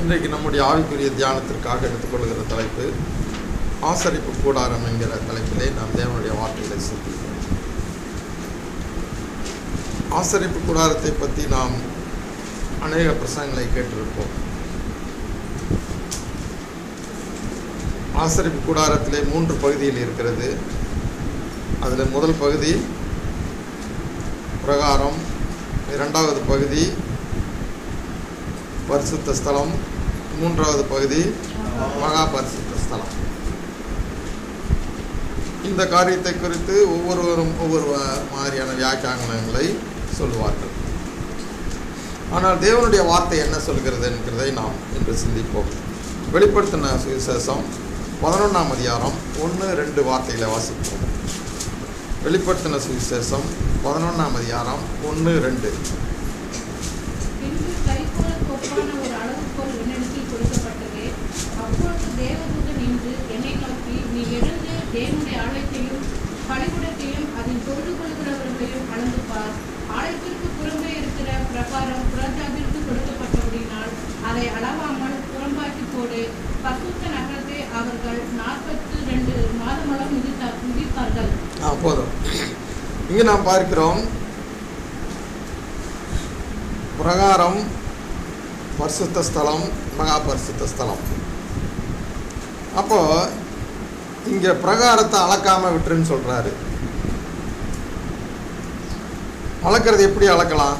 இன்றைக்கு நம்முடைய ஆவிக்குரிய தியானத்திற்காக எடுத்துக்கொள்கிற தலைப்பு ஆசரிப்பு கூடாரம் என்கிற தலைப்பிலே நாம் தேவனுடைய வார்த்தைகளை சிந்திக்கிறோம் ஆசரிப்பு கூடாரத்தை பற்றி நாம் அநேக பிரசங்களை கேட்டிருப்போம் ஆசரிப்பு கூடாரத்திலே மூன்று பகுதியில் இருக்கிறது அதில் முதல் பகுதி பிரகாரம் இரண்டாவது பகுதி பரிசுத்த ஸ்தலம் மூன்றாவது பகுதி மகா பரிசுத்த ஸ்தலம் இந்த காரியத்தை குறித்து ஒவ்வொருவரும் ஒவ்வொரு வ- மாதிரியான வியாக்கியானங்களை சொல்லுவார்கள் ஆனால் தேவனுடைய வார்த்தை என்ன சொல்கிறது என்கிறதை நாம் இன்று சிந்திப்போம் வெளிப்படுத்தின சுவிசேஷம் பதினொன்றாம் அதிகாரம் ஒன்று ரெண்டு வார்த்தைகளை வாசிப்போம் வெளிப்படுத்தின சுவிசேஷம் பதினொன்றாம் அதிகாரம் ஒன்று ரெண்டு பின்பு கைக்கோலுக்கு ஒப்பான ஒரு அளவுகோல் என்னிடத்தில் கொடுக்கப்பட்டது அப்பொழுது தேவதூதன் நின்று என்னை நோக்கி நீ எழுந்து தேவனுடைய ஆலயத்தையும் பலிபுடத்தையும் அதில் தொழுது கொள்கிறவர்களையும் அளந்து பார் ஆலயத்திற்கு புறம்பே இருக்கிற பிரகாரம் புறஜாதிற்கு கொடுக்கப்பட்டபடியினால் அதை அளவாமல் புறம்பாக்கி போடு பசுத்த நகரத்தை அவர்கள் நாற்பத்து ரெண்டு மாதமளவு மிதித்தார் மிதித்தார்கள் ஆ போதும் இங்கே நாம் பார்க்கிறோம் பிரகாரம் பரிசுத்த ஸ்தலம் மகா பரிசுத்த ஸ்தலம் அப்போ இங்கே பிரகாரத்தை அளக்காம விட்டுருன்னு சொல்றாரு அளக்கிறது எப்படி அளக்கலாம்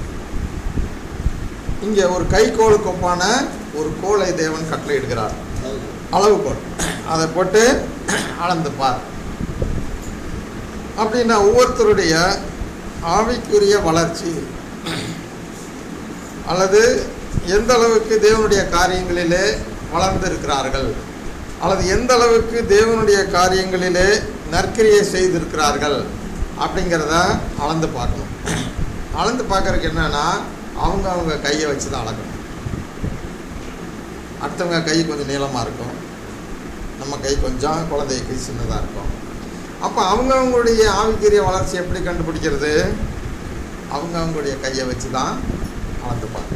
இங்கே ஒரு கைக்கோளுக்கு ஒப்பான ஒரு கோலை தேவன் கட்டளையிடுகிறார் அளவுகோல் அதை போட்டு அளந்து பார் அப்படின்னா ஒவ்வொருத்தருடைய ஆவிக்குரிய வளர்ச்சி அல்லது எந்த அளவுக்கு தேவனுடைய காரியங்களிலே வளர்ந்திருக்கிறார்கள் அல்லது எந்த அளவுக்கு தேவனுடைய காரியங்களிலே நற்கிரியை செய்திருக்கிறார்கள் அப்படிங்கிறத அளந்து பார்க்கணும் அளந்து பார்க்கறதுக்கு என்னன்னா அவங்க அவங்க கையை வச்சு தான் அளக்கணும் அடுத்தவங்க கை கொஞ்சம் நீளமாக இருக்கும் நம்ம கை கொஞ்சம் குழந்தை கை சின்னதாக இருக்கும் அப்போ அவங்கவுங்களுடைய ஆவிக்குரிய வளர்ச்சி எப்படி கண்டுபிடிக்கிறது அவங்க அவங்களுடைய கையை வச்சு தான் அளந்துப்பாங்க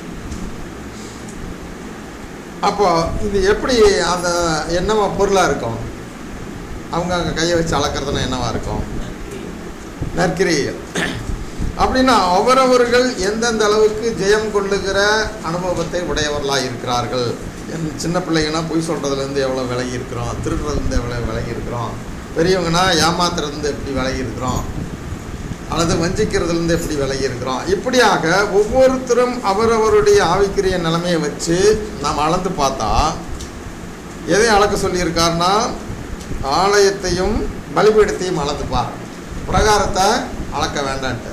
அப்போ இது எப்படி அந்த என்னவா பொருளாக இருக்கும் அவங்க அவங்க கையை வச்சு அளக்கிறதுனா என்னவா இருக்கும் நற்கிரியல் அப்படின்னா அவரவர்கள் எந்தெந்த அளவுக்கு ஜெயம் கொள்ளுகிற அனுபவத்தை உடையவர்களாக இருக்கிறார்கள் என் சின்ன பிள்ளைங்கன்னா பொய் சொல்கிறதுலேருந்து எவ்வளோ விலகி இருக்கிறோம் திருடுறதுலேருந்து எவ்வளோ விலகி இருக்கிறோம் பெரியவங்கன்னா ஏமாத்துறதுலேருந்து எப்படி விலகி இருக்கிறோம் அல்லது வஞ்சிக்கிறதுலேருந்து எப்படி விலகி இருக்கிறோம் இப்படியாக ஒவ்வொருத்தரும் அவரவருடைய ஆவிக்குரிய நிலைமையை வச்சு நாம் அளந்து பார்த்தா எதை அளக்க சொல்லியிருக்காருன்னா ஆலயத்தையும் பலிபீடத்தையும் அளந்து பார் பிரகாரத்தை அளக்க வேண்டான்ட்டு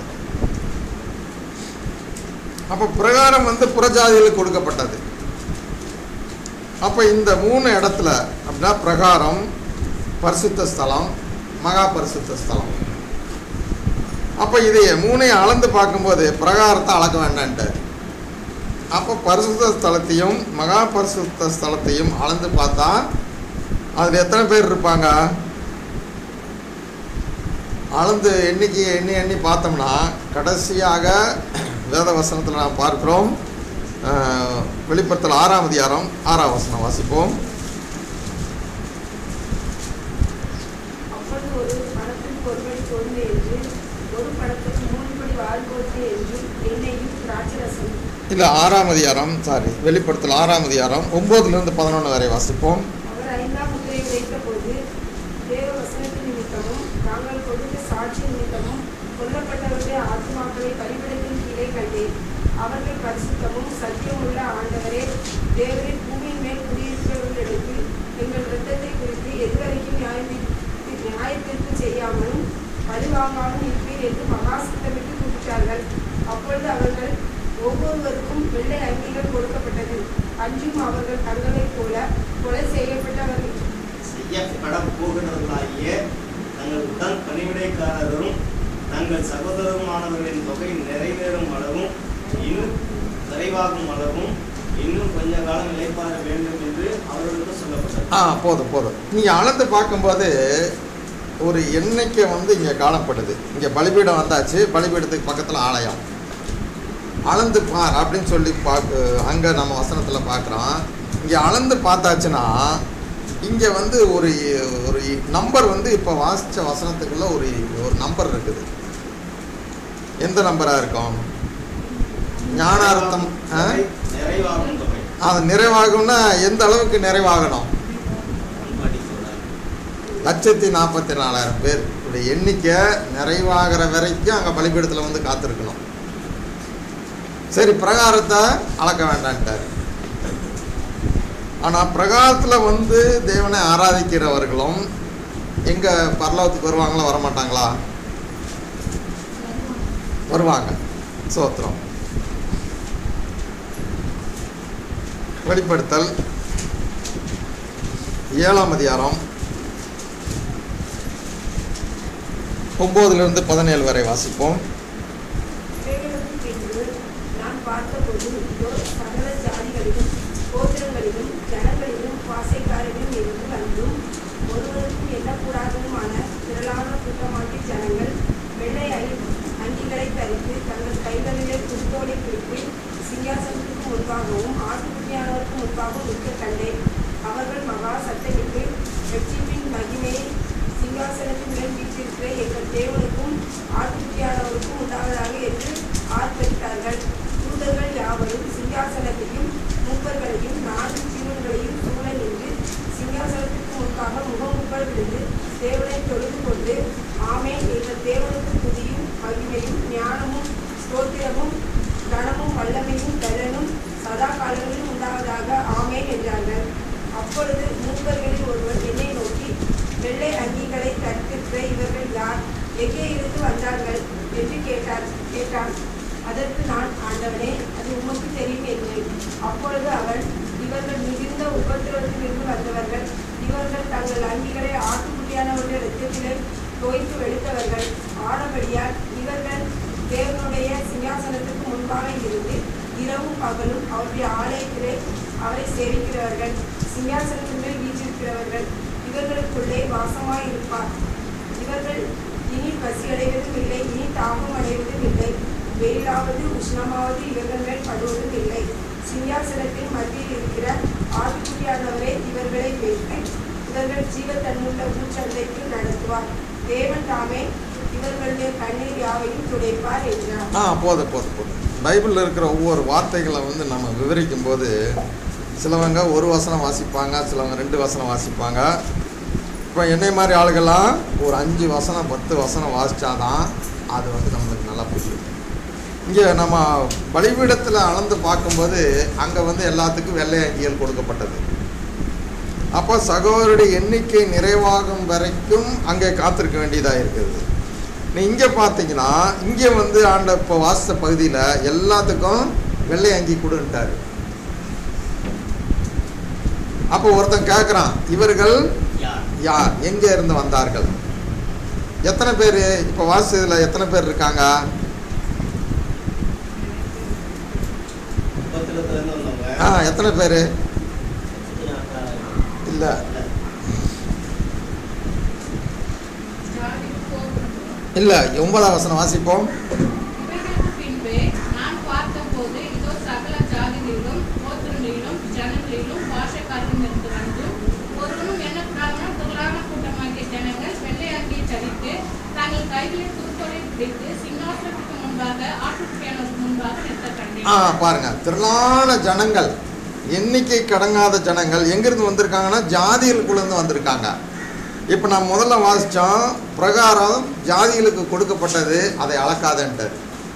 அப்போ பிரகாரம் வந்து புறஜாதிகளுக்கு கொடுக்கப்பட்டது அப்போ இந்த மூணு இடத்துல அப்படின்னா பிரகாரம் பரிசுத்த ஸ்தலம் மகா பரிசுத்த ஸ்தலம் அப்போ இதை மூணையும் அளந்து பார்க்கும்போது பிரகாரத்தை அளக்க வேண்டான்ட்டு அப்போ பரிசுத்த ஸ்தலத்தையும் மகா பரிசுத்த ஸ்தலத்தையும் அளந்து பார்த்தா அதில் எத்தனை பேர் இருப்பாங்க அளந்து எண்ணிக்கை எண்ணி எண்ணி பார்த்தோம்னா கடைசியாக வேத வசனத்தில் நாம் பார்க்கிறோம் அஹ், வெளிப்படுத்தல் ஆறாம் அதிகாரம் ஆறாம் வசனம் வாசிப்போம் அப்பொழுது ஒரு படத்திற்கு ஒருபடி கொழுந்து என்று ஒரு படத்துக்கு மூணு படி வாழ்கோட்டு என்றும் எண்ணெயும் திராட்சரசம் இல்லை ஆறாம் அதிகாரம் சாரி வெளிப்படுத்தல் ஆறாம் அதிகாரம் ஒம்போதுலேருந்து பதினொன்று வரை வாசிப்போம் அவர் ஐந்தாம் முத்திரை உடைத்த போது தேவ வசனத்தின் நிமித்தமும் தாங்கள் கொடுத்த சாட்சி நிமித்தமும் கொல்லப்பட்டவருடைய ஆத்மாக்களை பலிபடத்தின் கீழே கண்டேன் அவர்கள் பரிசுத்தமும் சத்தியமுள்ள ஆண்டவரே தேவரே பூமியின் மேல் குடியிருக்கிறவர்களிடத்தில் எங்கள் இரத்தத்தை குறித்து எதுவரைக்கும் நியாயத்தீர்ப்பு நியாயத்தீர்ப்பு செய்யாமலும் பழிவாங்காமலும் இருப்பீர் என்று மகாசித்தமிட்டு கூப்பிட்டார்கள் அப்பொழுது அவர்கள் ஒவ்வொருவருக்கும் வெள்ளை அங்கிகள் கொடுக்கப்பட்டது அன்றும் அவர்கள் தங்களைப் போல கொலை செய்யப்பட்டவர்கள் செய்யப்பட போகிறவர்களாகிய தங்கள் உடன் பணிவிடைக்காரரும் தங்கள் சகோதரருமானவர்களின் தொகை நிறைவேறும் அளவும் இன்னும் நிறைவாகும் அளவும் இன்னும் கொஞ்ச காலம் இளைப்பாற வேண்டும் என்று அவர்களுக்கு சொல்லப்பட்டது ஆ போதும் போதும் நீங்கள் அளந்து பார்க்கும்போது ஒரு எண்ணிக்கை வந்து இங்கே காணப்படுது இங்கே பலிபீடம் வந்தாச்சு பலிபீடத்துக்கு பக்கத்தில் ஆலயம் அளந்து பார் அப்படின்னு சொல்லி பார்க்க அங்கே நம்ம வசனத்தில் பார்க்குறோம் இங்கே அளந்து பார்த்தாச்சுன்னா இங்கே வந்து ஒரு ஒரு நம்பர் வந்து இப்போ வாசித்த வசனத்துக்குள்ள ஒரு ஒரு நம்பர் இருக்குது எந்த நம்பராக இருக்கும் ஞானார்த்தம் ஆ? நிறைவாகும் தொகை அது நிறைவாகும்னா எந்த அளவுக்கு நிறைவாகணும் அல்மாடி சொல்றாரு. லட்சத்தி நாற்பத்தி நாலாயிரம் பேர் இப்படி எண்ணிக்கை நிறைவாகிற வரைக்கும் அங்கே பலிபீடத்தில் வந்து காத்திருக்கணும் சரி பிரகாரத்தை அளக்க வேண்டான்ட்டார் ஆனால் பிரகாரத்தில் வந்து தேவனை ஆராதிக்கிறவர்களும் எங்கே பரலோகத்துக்கு வருவாங்களா வரமாட்டாங்களா வருவாங்க சோத்திரம் வெளிப்படுத்தல் ஏழாம் அதிகாரம் ஒம்போதுலேருந்து பதினேழு வரை வாசிப்போம் இவைகளுக்கு பின்பு நான் பார்த்தபோது இதோ சகல ஜாதிகளிலும் கோத்திரங்களிலும் ஜனங்களிலும் பாசைக்காரர்களும் இருந்து வந்தும் ஒருவருக்கும் எண்ணக்கூடாததுமான திரளான கூட்டமாகிய ஜனங்கள் வெள்ளை அங்கி அங்கிகளை தரித்து தங்கள் கைகளிலே குருத்தோலை பிடித்து சிங்காசனத்துக்கு முன்பாகவும் ஆட்டுக்குட்டியானவருக்கு முன்பாகவும் நிற்க கண்டேன் அவர்கள் மகா சத்தமிட்டு வெற்றிப்பின் மகிமையை சிங்காசனத்தின் மேல் வீற்றிருக்கிற எங்கள் தேவனுக்கும் ஆட்டுக்குட்டியானவருக்கும் உண்டாவதாக என்று ஆர்ப்பரித்தார்கள் தூதர்கள் யாவரும் சிங்காசனத்தையும் மூப்பர்களையும் நான்கு ஜீவன்களையும் சூழ நின்று சிங்காசனத்துக்கு முன்பாக முகமுப்பல் விழுந்து தேவனை தொழுது கொண்டு ஆமென் எங்கள் தேவனுக்கு துதியும் மகிமையும் ஞானமும் ஸ்தோத்திரமும் கனமும் வல்லமையும் பலனும் சதா காலங்களிலும் உண்டாவதாக ஆமென் என்றார்கள் அப்பொழுது மூப்பர்களில் ஒருவர் என்னை நோக்கி வெள்ளை அங்கிகளை தரித்திருக்கிற இவர்கள் யார் எங்கே இருந்து வந்தார்கள் என்று கேட்டார் கேட்டான் அதற்கு நான் ஆண்டவனே அது உமக்கு தெரியும் என்றேன் அப்பொழுது அவன் இவர்கள் மிகுந்த உபத்திரவத்திலிருந்து வந்தவர்கள் இவர்கள் தங்கள் அங்கிகளை ஆட்டுக்குட்டியானவர்கள் ரத்தத்திலே தோய்த்து வெளுத்தவர்கள் ஆனபடியால் இவர்கள் தேவனுடைய சிங்காசனத்துக்கு முன்பாக இருந்து இரவும் பகலும் அவருடைய ஆலயத்திலே அவரை சேவிக்கிறவர்கள் சிங்காசனத்தின் மேல் வீற்றிருக்கிறவர்கள் இவர்களுக்குள்ளே வாசமாய் இருப்பார் இவர்கள் இனி பசி அடைவதும் இல்லை இனி தாகம் அடைவதும் இல்லை வெயிலாவது உஷ்ணமாவது இவர்கள் மேல் படுவதும் இல்லை சிங்காசனத்தின் மத்தியில் இருக்கிற ஆட்டுக்குட்டியானவரே இவர்களை வைத்து இவர்கள் ஜீவத்தன்னுள்ள ஊச்சந்தைக்கு நடத்துவார் தேவன் தாமே இவர்களுடைய கண்ணீர் யாவையும் துடைப்பார் என்றார் ஆ போதும் போதும் போதும் பைபிளில் இருக்கிற ஒவ்வொரு வார்த்தைகளை வந்து நம்ம விவரிக்கும் போது சிலவங்க ஒரு வசனம் வாசிப்பாங்க சிலவங்க ரெண்டு வசனம் வாசிப்பாங்க இப்போ என்னை மாதிரி ஆளுகள்லாம் ஒரு அஞ்சு வசனம் பத்து வசனம் வாசித்தாதான் அது வந்து நம்மளுக்கு நல்லா புரியும் இங்கே நம்ம பலிபீடத்தில் அளந்து பார்க்கும்போது அங்கே வந்து எல்லாத்துக்கும் வெள்ளை அங்கிகள் கொடுக்கப்பட்டது அப்போ சகோதரருடைய எண்ணிக்கை நிறைவாகும் வரைக்கும் அங்கே காத்திருக்க வேண்டியதாக இருக்குது நீ இங்கே பார்த்தீங்கன்னா இங்கே வந்து ஆண்ட இப்போ வாசித்த பகுதியில் எல்லாத்துக்கும் வெள்ளை அங்கி கொடுன்ட்டாரு அப்போ ஒருத்தன் கேட்குறான் இவர்கள் யார் யார் எங்கே இருந்து வந்தார்கள் எத்தனை பேர் இப்போ வாசிச்சதுல எத்தனை பேர் இருக்காங்க உபத்திரத்துல இருந்து வந்தவங்க ஆ எத்தனை பேர் லட்சத்தி நாற்பதாயிரம். இல்லை இல்ல. ஜாதி கோபுரம் இல்லை ஒன்பதாம் வசனம் வாசிப்போம் இவைகளுக்கு பின்பு நான் பார்த்தபோது இதோ சகல ஜாதிகளிலும் கோத்திரங்களிலும் ஜனங்களிலும் பாஷைக்காரரும் இருந்து வந்து ஒருவனும் எண்ணக்கூடாமல் திரளான கூட்டமாகிய ஜனங்கள் வெள்ளை அங்கியை தரித்து தங்கள் கைகளில் துருக்கொலை பிடித்து சிங்காசனத்துக்கு முன்பாக ஆட்டுக்குட்டியானவருக்கு முன்பாக நிற்க ஆ கண்டேன் பாருங்க திரளான ஜனங்கள் எண்ணிக்கை கடங்காத ஜனங்கள் எங்கிருந்து வந்திருக்காங்கன்னா ஜாதிகளுக்குள்ளேருந்து வந்திருக்காங்க இப்போ நான் முதல்ல வாசித்தோம் பிரகாரம் ஜாதிகளுக்கு கொடுக்கப்பட்டது அதை அளக்காதன்ட்டார்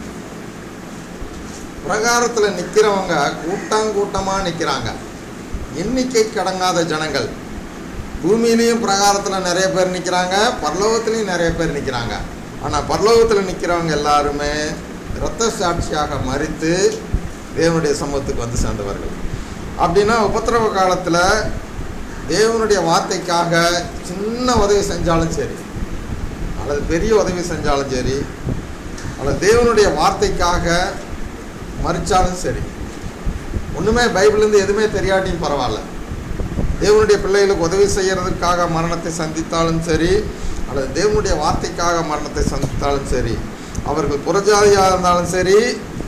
பிரகாரத்தில் நிற்கிறவங்க கூட்டங்கூட்டமாக நிற்கிறாங்க எண்ணிக்கை கடங்காத ஜனங்கள் பூமியிலையும் பிரகாரத்தில் நிறைய பேர் நிற்கிறாங்க பரலோகத்துலேயும் நிறைய பேர் நிற்கிறாங்க ஆனால் பரலோகத்தில் நிற்கிறவங்க எல்லாருமே இரத்த சாட்சியாக மறித்து தேவனுடைய சமூகத்துக்கு வந்து சேர்ந்தவர்கள் அப்படின்னா உபத்திரவ காலத்தில் தேவனுடைய வார்த்தைக்காக சின்ன உதவி செஞ்சாலும் சரி அல்லது பெரிய உதவி செஞ்சாலும் சரி அல்லது தேவனுடைய வார்த்தைக்காக மறிச்சாலும் சரி ஒன்றுமே பைபிள்லேருந்து எதுவுமே தெரியாட்டியும் பரவாயில்ல தேவனுடைய பிள்ளைகளுக்கு உதவி செய்யறதுக்காக மரணத்தை சந்தித்தாலும் சரி அல்லது தேவனுடைய வார்த்தைக்காக மரணத்தை சந்தித்தாலும் சரி அவர்கள் புறஜாதியாக இருந்தாலும் சரி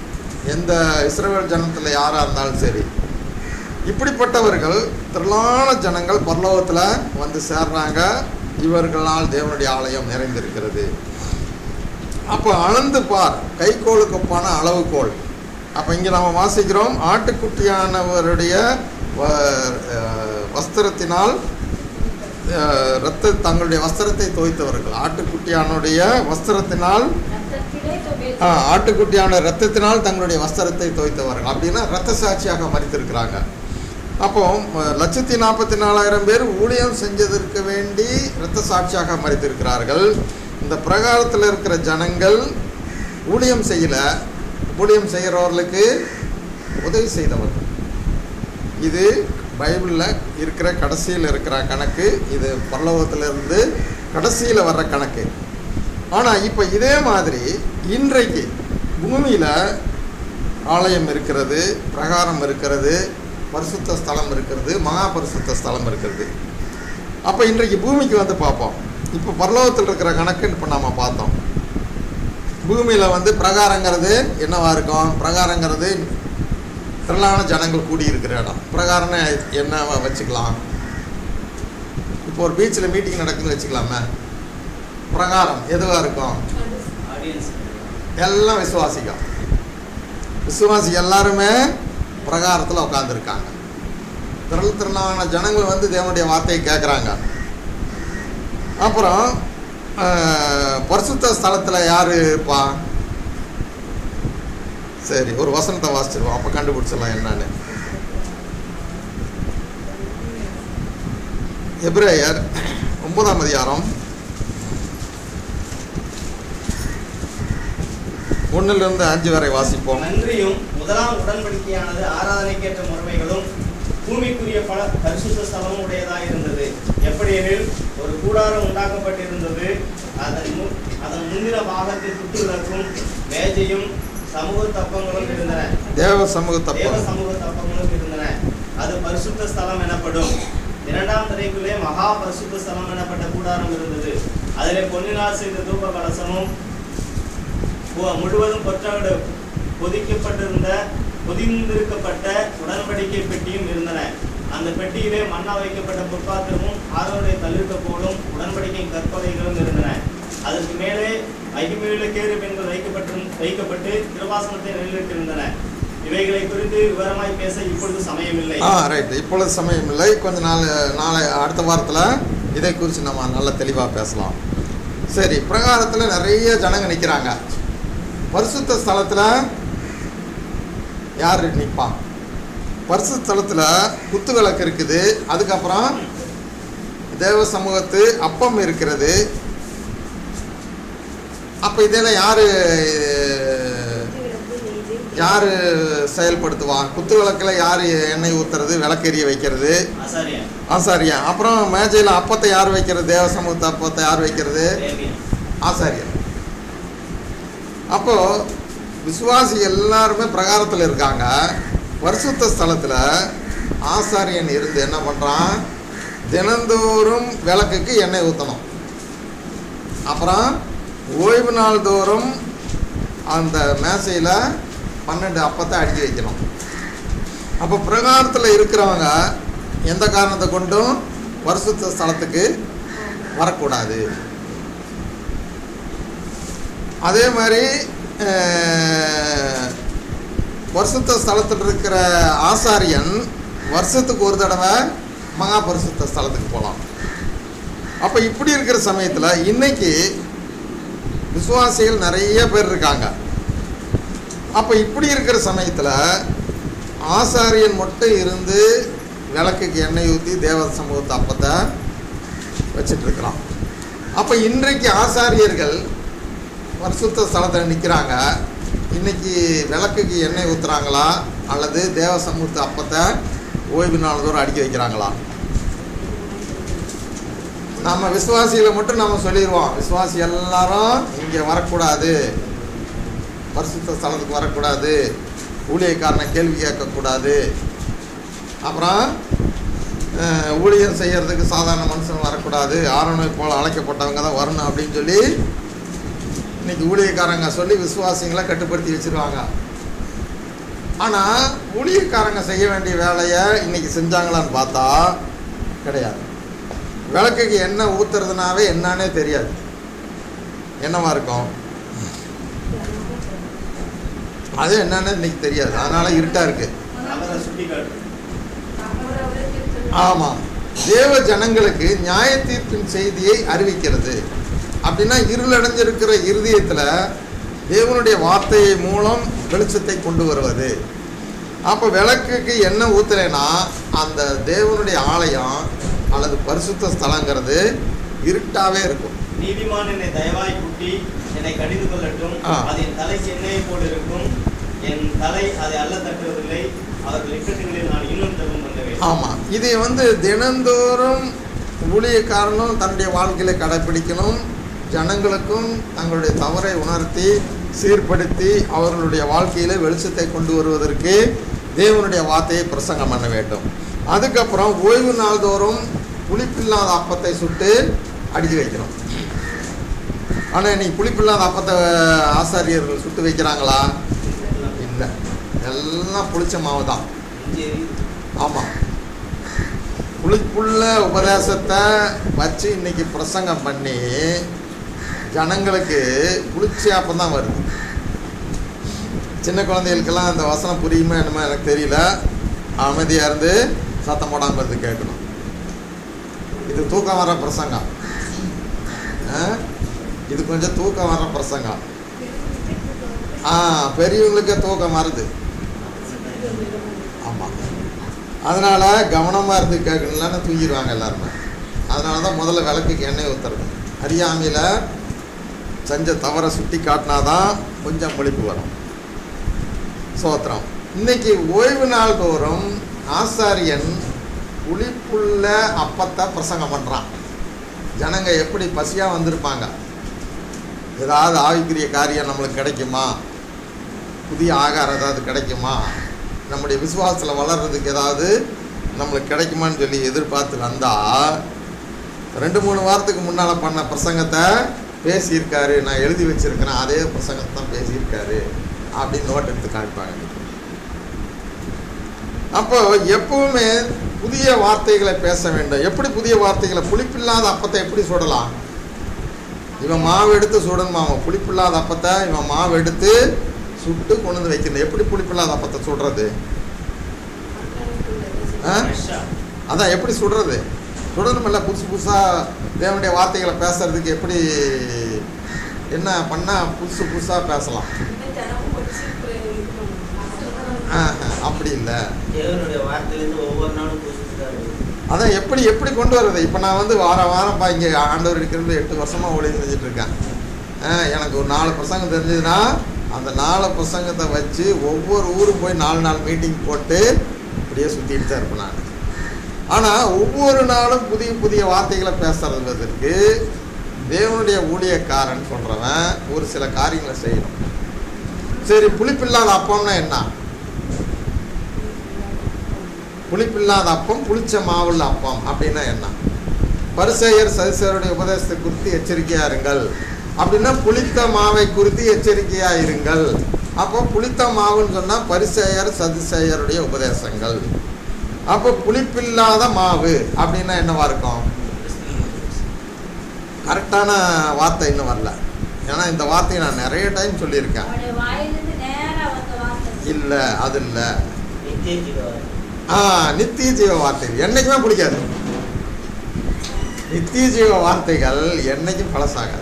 எந்த இஸ்ரவேல் ஜனத்தில் யாராக இருந்தாலும் சரி இப்படிப்பட்டவர்கள் திரளான ஜனங்கள் பரலோகத்தில் வந்து சேர்றாங்க இவர்களால் தேவனுடைய ஆலயம் நிறைந்திருக்கிறது அப்போ அளந்து பார் கைகோளுக்கு ஒப்பான அளவுகோல் அப்போ இங்கே நம்ம வாசிக்கிறோம் ஆட்டுக்குட்டியானவருடைய வ- அஹ் வஸ்திரத்தினால் அஹ், இரத்த தங்களுடைய வஸ்திரத்தை தோய்த்தவர்கள் ஆட்டுக்குட்டியானுடைய வஸ்திரத்தினால் ரத்தத்திலே துவைத்து ஆ, ஆட்டுக்குட்டியான ரத்தத்தினால் தங்களுடைய வஸ்திரத்தை தோய்த்தவர்கள் அப்படின்னா ரத்த சாட்சியாக மறித்திருக்கிறாங்க அப்போ ம- லட்சத்தி நாற்பத்தி நாலாயிரம் பேர் ஊழியம் செஞ்சதற்கு வேண்டி இரத்த சாட்சியாக மறித்திருக்கிறார்கள் இந்த பிரகாரத்தில் இருக்கிற ஜனங்கள் ஊழியம் செய்யல ஊழியம் செய்கிறவர்களுக்கு உதவி செய்தவர்கள் இது பைபிளில் இருக்கிற கடைசியில் இருக்கிற கணக்கு இது பரலோகத்திலிருந்து கடைசியில் வர்ற கணக்கு ஆனால் இப்போ இதே மாதிரி இன்றைக்கு பூமியில் ஆலயம் இருக்கிறது பிரகாரம் இருக்கிறது பரிசுத்த ஸ்தலம் இருக்கிறது மகா பரிசுத்த ஸ்தலம் இருக்கிறது அப்போ இன்றைக்கு பூமிக்கு வந்து பார்ப்போம் இப்போ பரலோகத்தில் இருக்கிற கணக்கு இப்போ நம்ம பார்த்தோம் பூமியில் வந்து பிரகாரங்கிறது என்னவா இருக்கும் பிரகாரங்கிறது திரளான ஜனங்கள் கூடியிருக்கிற இடம் பிரகாரம்னு என்னவா வச்சுக்கலாம் இப்போ ஒரு பீச்சில் மீட்டிங் நடக்குதுன்னு வச்சுக்கலாமே பிரகாரம் எதுவாக இருக்கும் ஆடியன்ஸ் எல்லாம் விசுவாசிகள் விசுவாசி எல்லாருமே பிரகாரத்தில் உட்காந்துருக்காங்க திரள் திரளான ஜனங்கள் வந்து தேவனுடைய வார்த்தையை கேட்குறாங்க அப்புறம் ஆஹ், பரிசுத்த ஸ்தலத்தில் யார் இருப்பா சரி ஒரு வசனத்தை வாசிச்சிருவோம் அப்போ கண்டுபிடிச்சிடலாம் என்னன்னு எப்ரேயர் ஒன்பதாம் அதிகாரம் ஒன்றிலிருந்து அஞ்சு வரை வாசிப்போம் நன்றியும் முதலாம் உடன்படிக்கையானது ஆராதனைக்கேற்ற முறைமைகளும் பூமிக்குரிய பல பரிசுத்த ஸ்தலமும் உடையதாக இருந்தது எப்படியெனில் ஒரு கூடாரம் உண்டாக்கப்பட்டிருந்தது அதன் மு- அதன் முந்தின பாகத்தில் குத்துவிளக்கும் மேஜையும் சமூக தப்பங்களும் இருந்தன தேவ தேவ சமூகத்தப்பம் சமூக தப்பங்களும் இருந்தன அது பரிசுத்த ஸ்தலம் எனப்படும் இரண்டாம் தரைக்குள்ளே மகா பரிசுத்த ஸ்தலம் எனப்பட்ட கூடாரம் இருந்தது அதிலே பொன்னினால் செய்த தூப கலசமும் பு- முழுவதும் பொற்றாடு பொதிக்கப்பட்டிருந்த பொதிந்திருக்கப்பட்ட உடன்படிக்கை பெட்டியும் இருந்தன அந்த பெட்டியிலே மண்ணா வைக்கப்பட்ட பொற்பாத்திரமும் ஆரோடைய தள்ளிருக்க போலும் உடன்படிக்கை கற்பலைகளும் இருந்தன அதற்கு மேலே ஐக்கியமையுள்ள கேறு பெண்கள் வைக்கப்பட்டு வைக்கப்பட்டு திருவாசனத்தை நிலைநிறுத்தியிருந்தன இவைகளை குறித்து விவரமாய் பேச இப்பொழுது சமயமில்லை ஆ ரைட் இப்பொழுது சமயம் இல்லை கொஞ்ச நாள் நாளை அடுத்த வாரத்தில் இதை குறித்து நம்ம நல்ல தெளிவாக பேசலாம் சரி பிரகாரத்தில் நிறைய ஜனங்க நிற்கிறாங்க பரிசுத்த ஸ்தலத்தில் யார் நிற்பான் பரிசுத்த ஸ்தலத்தில் குத்து விளக்கு இருக்குது அதுக்கப்புறம் தேவ சமூகத்து அப்பம் இருக்கிறது அப்போ இதெல்லாம் யார் விளக்கு நெய்து யார் செயல்படுத்துவான் குத்து விளக்கில் யார் எண்ணெய் ஊற்றுறது விளக்கெரிய வைக்கிறது ஆசாரியா ஆசாரியா அப்புறம் மேஜையில் அப்பத்தை யார் வைக்கிறது தேவ சமூகத்து அப்பத்தை யார் வைக்கிறது லேவியன். ஆசாரியர் அப்போ விசுவாசி எல்லாருமே பிரகாரத்தில் இருக்காங்க பரிசுத்த ஸ்தலத்தில் ஆசாரியன் இருந்து என்ன பண்ணுறான் தினந்தோறும் விளக்குக்கு எண்ணெய் ஊற்றணும் அப்புறம் ஓய்வு நாள் தோறும் அந்த மேசையில் பன்னெண்டு அப்பத்தை அடுக்கி வைக்கணும் அப்போ பிரகாரத்தில் இருக்கிறவங்க எந்த காரணத்தை கொண்டும் பரிசுத்த ஸ்தலத்துக்கு வரக்கூடாது அதே மாதிரி அஹ், பரிசுத்த ஸ்தலத்தில் இருக்கிற ஆசாரியன் வருஷத்துக்கு ஒரு தடவை மகா பரிசுத்த ஸ்தலத்துக்கு போகலாம் அப்போ இப்படி இருக்கிற சமயத்தில் இன்னைக்கு விசுவாசிகள் நிறைய பேர் இருக்காங்க அப்போ இப்படி இருக்கிற சமயத்தில் ஆசாரியன் மட்டும் இருந்து விளக்குக்கு எண்ணெய் ஊற்றி தேவ சமூகத்தை அப்பத்தை வச்சிட்டு இருக்கிறான் அப்போ இன்றைக்கு ஆசாரியர்கள் பரிசுத்த ஸ்தலத்தில் நிற்கிறாங்க இன்னைக்கு விளக்குக்கு எண்ணெய் ஊற்றுறாங்களா அல்லது தேவ சமூகத்து அப்பத்தை ஓய்வு நாள் தூரம் அடுக்கி வைக்கிறாங்களா நம்ம விசுவாசிகளை மட்டும் நம்ம சொல்லிடுவோம் விசுவாசி எல்லாரும் இங்கே வரக்கூடாது பரிசுத்த ஸ்தலத்துக்கு வரக்கூடாது ஊழியக்காரனை கேள்வி கேட்கக்கூடாது அப்புறம் அஹ், ஊழியம் செய்யறதுக்கு சாதாரண மனுஷன் வரக்கூடாது ஆரோனை போல் அழைக்கப்பட்டவங்க தான் வரணும் அப்படின்னு சொல்லி இன்னைக்கு ஊழியக்காரங்க சொல்லி விசுவாசிங்களை கட்டுப்படுத்தி வச்சிருவாங்க ஆனால் ஊழியக்காரங்க செய்ய வேண்டிய வேலையை இன்னைக்கு செஞ்சாங்களான்னு பார்த்தா கிடையாது விளக்குக்கு எண்ணெய் ஊத்துறதுனாவே என்னன்னே தெரியாது என்னவா இருக்கும் அது என்னன்னு இன்னைக்கு தெரியாது அதனால இருட்டா இருக்கு அவரை சுட்டி காட்டு அவரவரை திருத்தணும். ஆமாம் தேவ ஜனங்களுக்கு நியாய தீர்ப்பின் செய்தியை அறிவிக்கிறது அப்படின்னா இருளடைஞ்சிருக்கிற இருதயத்தில் தேவனுடைய வார்த்தையை மூலம் வெளிச்சத்தை கொண்டு வருவது அப்போ விளக்குக்கு என்ன ஊத்துறேன்னா அந்த தேவனுடைய ஆலயம் அல்லது பரிசுத்த ஸ்தலங்கிறது இருட்டாவே இருக்கும் நீதிமான் என்னை தயவாய் குட்டி என்னை கடிந்து கொள்ளட்டும் ஆ. அது என் தலைக்கு எண்ணெயை போல் இருக்கும் என் தலை அதை அல்ல தட்டுவதில்லை அவர்கள் இக்கட்டுகளில் நான் இன்னும் ஜெபம் பண்ணுவேன் ஆமாம் இதை வந்து தினந்தோறும் ஊழியக்காரனும் தன்னுடைய வாழ்க்கையில கடைப்பிடிக்கணும் ஜனங்களுக்கும் தங்களுடைய தவறை உணர்த்தி சீர்படுத்தி அவர்களுடைய வாழ்க்கையில வெளிச்சத்தை கொண்டு வருவதற்கு தேவனுடைய வார்த்தையை பிரசங்கம் பண்ண வேண்டும் அதுக்கப்புறம் ஓய்வு நாள்தோறும் புளிப்பில்லாத அப்பத்தை சுட்டு அடுக்கி வைக்கணும் ஆனால் இன்னைக்கு புளிப்பில்லாத அப்பத்தை ஆசாரியர்கள் சுட்டு வைக்கிறாங்களா இல்லை எல்லாம் புளிச்ச மாவு தான் ஆமாம் புளிப்புள்ள உபதேசத்தை வச்சு இன்னைக்கு பிரசங்கம் பண்ணி ஜனங்களுக்கு புளிச்சியாப்பம் தான் வருது சின்ன குழந்தைகளுக்கெல்லாம் அந்த வசனம் புரியுமா என்னமோ எனக்கு தெரியல அமைதியாக இருந்து சத்தம் போடாமல் இருந்து கேட்கணும் இது தூக்கம் வர பிரசங்கம் ஆ? இது கொஞ்சம் தூக்கம் வர பிரசங்கம் ஆ பெரியவங்களுக்கே தூக்கம் வருது ஆமாம் அதனால் கவனமாக இருந்து கேட்கணும்லான்னு தூங்கிடுவாங்க எல்லாருமே அதனால தான் முதல்ல விளக்குக்கு எண்ணெய் ஊற்றுறது அறியாமையில் செஞ்ச தவறை சுட்டி காட்டினாதான் கொஞ்சம் முழிப்பு வரும் சோத்திரம் இன்னைக்கு ஓய்வு நாள் தோறும் ஆசாரியன் புளிப்புள்ள அப்பத்தை பிரசங்கம் பண்ணுறான் ஜனங்க எப்படி பசியாக வந்திருப்பாங்க ஏதாவது ஆவிக்குரிய காரியம் நம்மளுக்கு கிடைக்குமா புதிய ஆகாரம் ஏதாவது கிடைக்குமா நம்முடைய விசுவாசத்தில் வளர்றதுக்கு ஏதாவது நம்மளுக்கு கிடைக்குமான்னு சொல்லி எதிர்பார்த்து வந்தால் ரெண்டு மூணு வாரத்துக்கு முன்னால் பண்ண பிரசங்கத்தை பேசியிருக்காரு நான் எழுதி வச்சிருக்கிறேன் அதே பிரசங்கத்தை தான் பேசியிருக்காரு அப்படின்னு நோட் எடுத்து காமிப்பாங்க அப்போ எப்பவுமே புதிய வார்த்தைகளை பேச வேண்டும் எப்படி புதிய வார்த்தைகளை புளிப்பில்லாத அப்பத்தை எப்படி சுடலாம் இவன் மாவு எடுத்து சுடணுமா அவன் புளிப்பில்லாத அப்பத்தை இவன் மாவு எடுத்து சுட்டு கொண்டு வந்து வைக்கணும் எப்படி புளிப்பில்லாத அப்பத்தை சுடுறது ஆ? ஃப்ரெஷ்ஷா அதான் எப்படி சுடுறது சுடணுமில்ல புதுசு புதுசாக தேவனுடைய வார்த்தைகளை பேசுறதுக்கு எப்படி என்ன பண்ணால் புதுசு புதுசாக பேசலாம் இந்த தினமும் படிச்சு இப்ப இது பண்ணணும். ஆஹா, அப்படி இல்லை தேவனுடைய வார்த்தையிலிருந்து ஒவ்வொரு நாளும் புதுசுதான் இருக்கு. அதான் எப்படி எப்படி கொண்டு வர்றது இப்போ நான் வந்து வாரம் வாரம் பா இங்கே ஆண்டவர் இருக்கிறது எட்டு வருஷமாக ஊழியம் செஞ்சுட்டு இருக்கேன் ஆ, எனக்கு ஒரு நாலு பிரசங்கம் தெரிஞ்சதுன்னா அந்த நாலு பிரசங்கத்தை வச்சு ஒவ்வொரு ஊரும் போய் நாலு நாள் மீட்டிங் போட்டு இப்படியே சுற்றிட்டு தான் இருப்பேன் நான் ஆனால் ஒவ்வொரு நாளும் புதிய புதிய வார்த்தைகளை பேசுறதுக்கு தேவனுடைய ஊழியக்காரன் சொல்கிறவன் ஒரு சில காரியங்களை செய்யணும் சரி புளிப்பில்லாத அப்பம்னா என்ன புளிப்பில்லாத அப்பம் புளிச்ச மாவுள்ள அப்பம் அப்படின்னா என்ன பரிசெயர் சதிசேயருடைய உபதேசத்தை குறித்து எச்சரிக்கையா இருங்கள் அப்படின்னா புளித்த மாவை குறித்து எச்சரிக்கையா இருங்கள் அப்போ புளித்த மாவுன்னு சொன்னா பரிசெயர் சதிசேயருடைய உபதேசங்கள் அப்போ புளிப்பில்லாத மாவு அப்படின்னா என்னவா இருக்கும் கரெக்டான வார்த்தை இன்னும் வரல ஏன்னா இந்த வார்த்தையை நான் நிறைய டைம் சொல்லியிருக்கேன் அவருடைய வாயிலிருந்து நேரா வந்த வார்த்தை இல்லை அது இல்லை நித்திய ஜீவன் ஆ நித்திய ஜீவ வார்த்தைகள் என்னைக்குமே பிடிக்காது நித்திய ஜீவ வார்த்தைகள் என்னைக்கும் பழசாகாது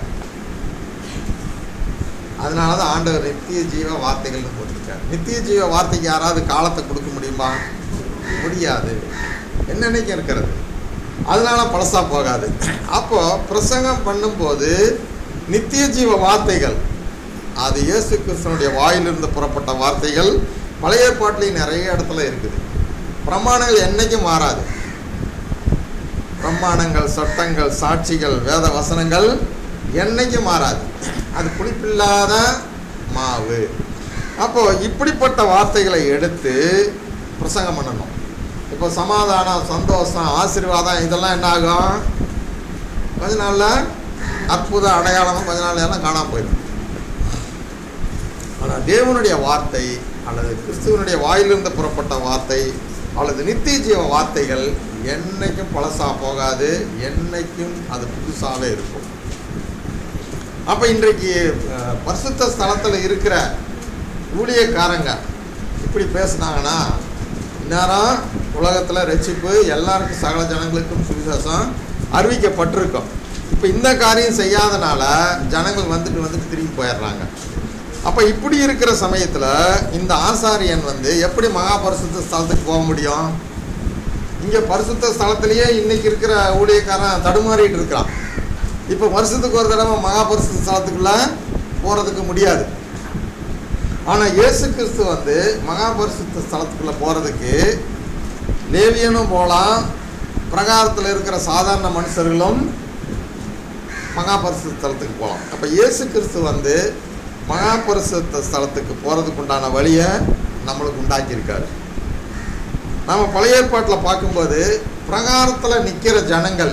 அதனால தான் ஆண்டவர் நித்திய ஜீவ வார்த்தைகள்னு போட்டிருக்காரு நித்திய ஜீவ வார்த்தைக்கு யாராவது காலத்தை கொடுக்க முடியுமா முடியாது என்னன்னைக்கும் இருக்கிறது அதனால பழசா போகாது அப்போ பிரசங்கம் பண்ணும்போது நித்திய ஜீவ வார்த்தைகள் அது இயேசு கிறிஸ்தனுடைய வாயிலிருந்து புறப்பட்ட வார்த்தைகள் பழைய ஏற்பாட்டிலையும் நிறைய இடத்துல இருக்குது பிரமாணங்கள் என்னைக்கும் மாறாது பிரமாணங்கள் சட்டங்கள் சாட்சிகள் வேத வசனங்கள் என்னைக்கும் மாறாது அது புளிப்பில்லாத மாவு அப்போ இப்படிப்பட்ட வார்த்தைகளை எடுத்து பிரசங்கம் பண்ணணும் இப்போ சமாதானம் சந்தோஷம் ஆசீர்வாதம் இதெல்லாம் என்ன ஆகும் கொஞ்ச நாள்ல அற்புத அடையாளமும் கொஞ்ச நாள்ல எல்லாம் காணாம போயிடும் ஆனால் தேவனுடைய வார்த்தை அல்லது கிறிஸ்துவனுடைய வாயிலிருந்து புறப்பட்ட வார்த்தை அல்லது நித்திய ஜீவ வார்த்தைகள் என்னைக்கும் பழசா போகாது என்னைக்கும் அது புதுசாகவே இருக்கும் அப்போ இன்றைக்கு அஹ், பரிசுத்த ஸ்தலத்தில் இருக்கிற ஊழியக்காரங்க இப்படி பேசுனாங்கன்னா இந்நேரம் உலகத்தில் ரட்சிப்பு எல்லாருக்கும் சகல ஜனங்களுக்கும் சுவிசேஷம் அறிவிக்கப்பட்டிருக்கும் இப்போ இந்த காரியம் செய்யாதனால ஜனங்கள் வந்துட்டு வந்துட்டு திரும்பி போயிடுறாங்க அப்போ இப்படி இருக்கிற சமயத்தில் இந்த ஆசாரியன் வந்து எப்படி மகா பரிசுத்த ஸ்தலத்துக்கு போக முடியும் இங்கே பரிசுத்த ஸ்தலத்திலேயே இன்னைக்கு இருக்கிற ஊழியக்காரன் தடுமாறிட்டு இருக்கிறான் இப்போ வருஷத்துக்கு ஒரு தடவை மகா பரிசுத்த ஸ்தலத்துக்குள்ள போகிறதுக்கு முடியாது ஆனால் இயேசு கிறிஸ்து வந்து மகா பரிசுத்த ஸ்தலத்துக்குள்ள போகிறதுக்கு லேவியனும் போகலாம் பிரகாரத்தில் இருக்கிற சாதாரண மனுஷர்களும் மகா பரிசுத்த ஸ்தலத்துக்கு போகலாம் அப்போ இயேசு கிறிஸ்து வந்து மகா பரிசுத்த ஸ்தலத்துக்கு போகிறதுக்கு உண்டான வழியை நம்மளுக்கு உண்டாக்கியிருக்காரு நம்ம பழைய ஏற்பாட்டில் பார்க்கும்போது பிரகாரத்தில் நிற்கிற ஜனங்கள்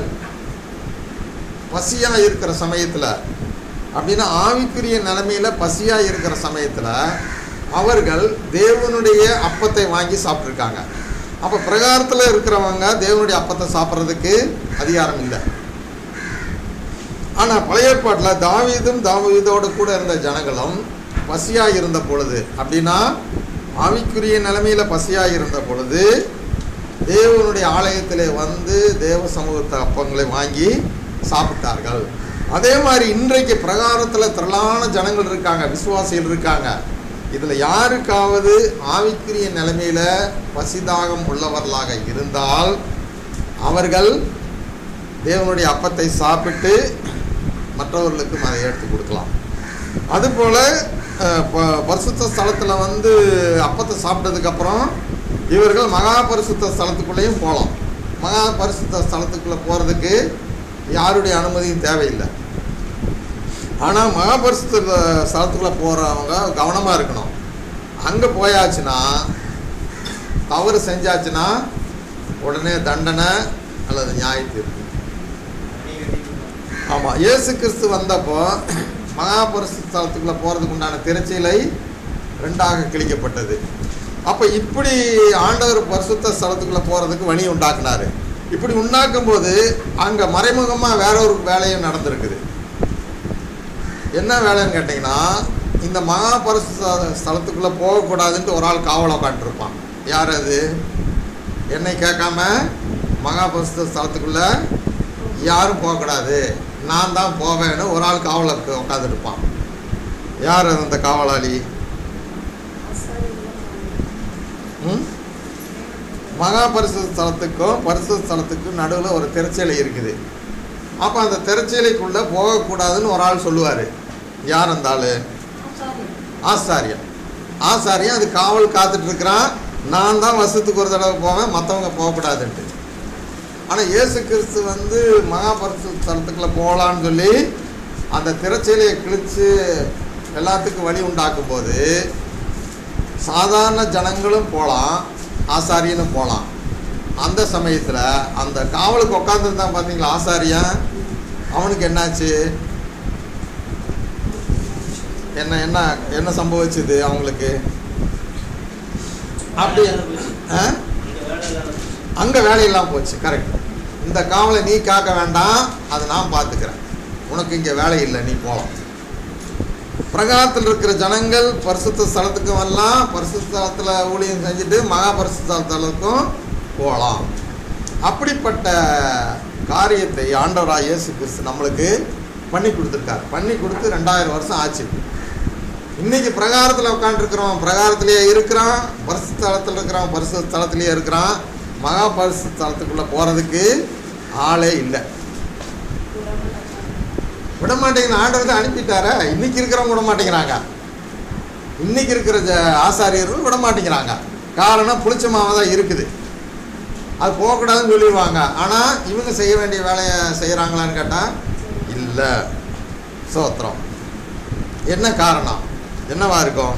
பசியாக இருக்கிற சமயத்தில் அப்படின்னா ஆவிக்குரிய நிலைமையில் பசியாக இருக்கிற சமயத்தில் அவர்கள் தேவனுடைய அப்பத்தை வாங்கி சாப்பிட்ருக்காங்க அப்போ பிரகாரத்தில் இருக்கிறவங்க தேவனுடைய அப்பத்தை சாப்பிட்றதுக்கு அதிகாரம் இல்லை ஆனால் பழைய ஏற்பாட்டில் தாவீதும் தாவீதோடு கூட இருந்த ஜனங்களும் பசியாக இருந்த பொழுது அப்படின்னா ஆவிக்குரிய நிலைமையில் பசியாக இருந்த பொழுது தேவனுடைய ஆலயத்திலே வந்து தேவ சமூகத்தை அப்பங்களை வாங்கி சாப்பிட்டார்கள் அதே மாதிரி இன்றைக்கு பிரகாரத்தில் திரளான ஜனங்கள் இருக்காங்க விசுவாசிகள் இருக்காங்க இதில் யாருக்காவது ஆவிக்குரிய நிலைமையில் பசிதாகம் உள்ளவர்களாக இருந்தால் அவர்கள் தேவனுடைய அப்பத்தை சாப்பிட்டு மற்றவர்களுக்கும் அதை எடுத்து கொடுக்கலாம் அதுபோல் அஹ், ப- பரிசுத்த ஸ்தலத்தில் வந்து அப்பத்தை சாப்பிட்டதுக்கப்புறம் இவர்கள் மகா பரிசுத்த ஸ்தலத்துக்குள்ளேயும் போகலாம் மகா பரிசுத்த ஸ்தலத்துக்குள்ளே போகிறதுக்கு யாருடைய அனுமதியும் தேவையில்லை ஆனால் மகா பரிசுத்த ஸ்தலத்துக்குள்ளே போகிறவங்க கவனமாக இருக்கணும் அங்கே போயாச்சுன்னா தவறு செஞ்சாச்சுன்னா உடனே தண்டனை அல்லது நியாய தீர்ப்பு ஆமாம் இயேசு கிறிஸ்து வந்தப்போ மகாபரிசு ஸ்தலத்துக்குள்ளே போகிறதுக்கு உண்டான திரைச்சீலை ரெண்டாக கிழிக்கப்பட்டது அப்போ இப்படி ஆண்டவர் பரிசுத்த ஸ்தலத்துக்குள்ளே போகிறதுக்கு வழி உண்டாக்குனாரு இப்படி உண்டாக்கும் போது அங்கே மறைமுகமாக வேற ஒரு வேலையும் நடந்திருக்குது என்ன வேலைன்னு கேட்டிங்கன்னா இந்த மகா பரிசுத்த ஸ்தலத்துக்குள்ளே போகக்கூடாதுன்ட்டு ஒரு ஆள் காவலை உட்காந்துருப்பான் யார் அது என்னை கேட்காம மகா பரிசுத்த ஸ்தலத்துக்குள்ளே யாரும் போகக்கூடாது நான் தான் போவேன்னு ஒரு ஆள் காவலருக்கு உட்காந்துருப்பான் யார் அது அந்த காவலாளி ம் மகா பரிசுத்த ஸ்தலத்துக்கும் பரிசுத்த ஸ்தலத்துக்கும் நடுவில் ஒரு திரைச்சீலை இருக்குது அப்போ அந்த திரைச்சீலைக்குள்ளே போகக்கூடாதுன்னு ஒரு ஆள் சொல்லுவார் யார் அந்த ஆள் ஆசாரியன் ஆசாரியன் அது காவல் காத்துட்டு இருக்கிறான் நான் தான் வருஷத்துக்கு ஒரு தடவை போவேன் மற்றவங்க போகக்கூடாதுன்ட்டு ஆனால் இயேசு கிறிஸ்து வந்து மகாபரிசு ஸ்தலத்துக்குள்ளே போகலான்னு சொல்லி அந்த திரைச்சீலையை கிழித்து எல்லாத்துக்கும் வழி உண்டாக்கும் போது சாதாரண ஜனங்களும் போகலாம் ஆசாரியனும் போகலாம் அந்த சமயத்தில் அந்த காவலுக்கு உட்காந்துருந்தான் பார்த்தீங்களா ஆசாரியன் அவனுக்கு என்னாச்சு என்ன என்ன என்ன சம்பவிச்சுது அவங்களுக்கு அப்படி ஆ இந்த வேலை இல்லாத போச்சு. அங்கே வேலையெல்லாம் போச்சு கரெக்ட் இந்த காவலை நீ காக்க வேண்டாம் அதை நான் பார்த்துக்கிறேன் உனக்கு இங்கே வேலை இல்லை நீ போகலாம் பிரகாரத்தில் இருக்கிற ஜனங்கள் பரிசுத்த ஸ்தலத்துக்கும் வரலாம் பரிசுத்த ஸ்தலத்தில் ஊழியம் செஞ்சுட்டு மகா பரிசுத்த ஸ்தலத்துக்கும் போகலாம் அப்படிப்பட்ட காரியத்தை ஆண்டவராக இயேசு கிறிஸ்து நம்மளுக்கு பண்ணி கொடுத்துருக்காரு பண்ணி கொடுத்து ரெண்டாயிரம் வருஷம் ஆச்சு இன்னைக்கு பிரகாரத்தில் உட்காந்துருக்கிறவன் பிரகாரத்திலேயே இருக்கிறான் பரிசு ஸ்தலத்தில் இருக்கிறான் பரிசு ஸ்தலத்திலேயே இருக்கிறான் மகா பரிசு ஸ்தலத்துக்குள்ளே போகிறதுக்கு ஆளே இல்லை விட மாட்டேங்கிற ஆண்டவர் தான் அனுப்பிட்டாரே இன்னைக்கு இருக்கிறவங்க விட மாட்டேங்கிறாங்க இன்னைக்கு இருக்கிற ஜ ஆசாரியர்கள் விட மாட்டேங்கிறாங்க காரணம் புளிச்ச மாவை தான் இருக்குது அது போகக்கூடாதுன்னு சொல்லிடுவாங்க ஆனால் இவங்க செய்ய வேண்டிய வேலையை செய்கிறாங்களான்னு கேட்டால் இல்லை சோத்திரம் என்ன காரணம் என்னவா இருக்கும்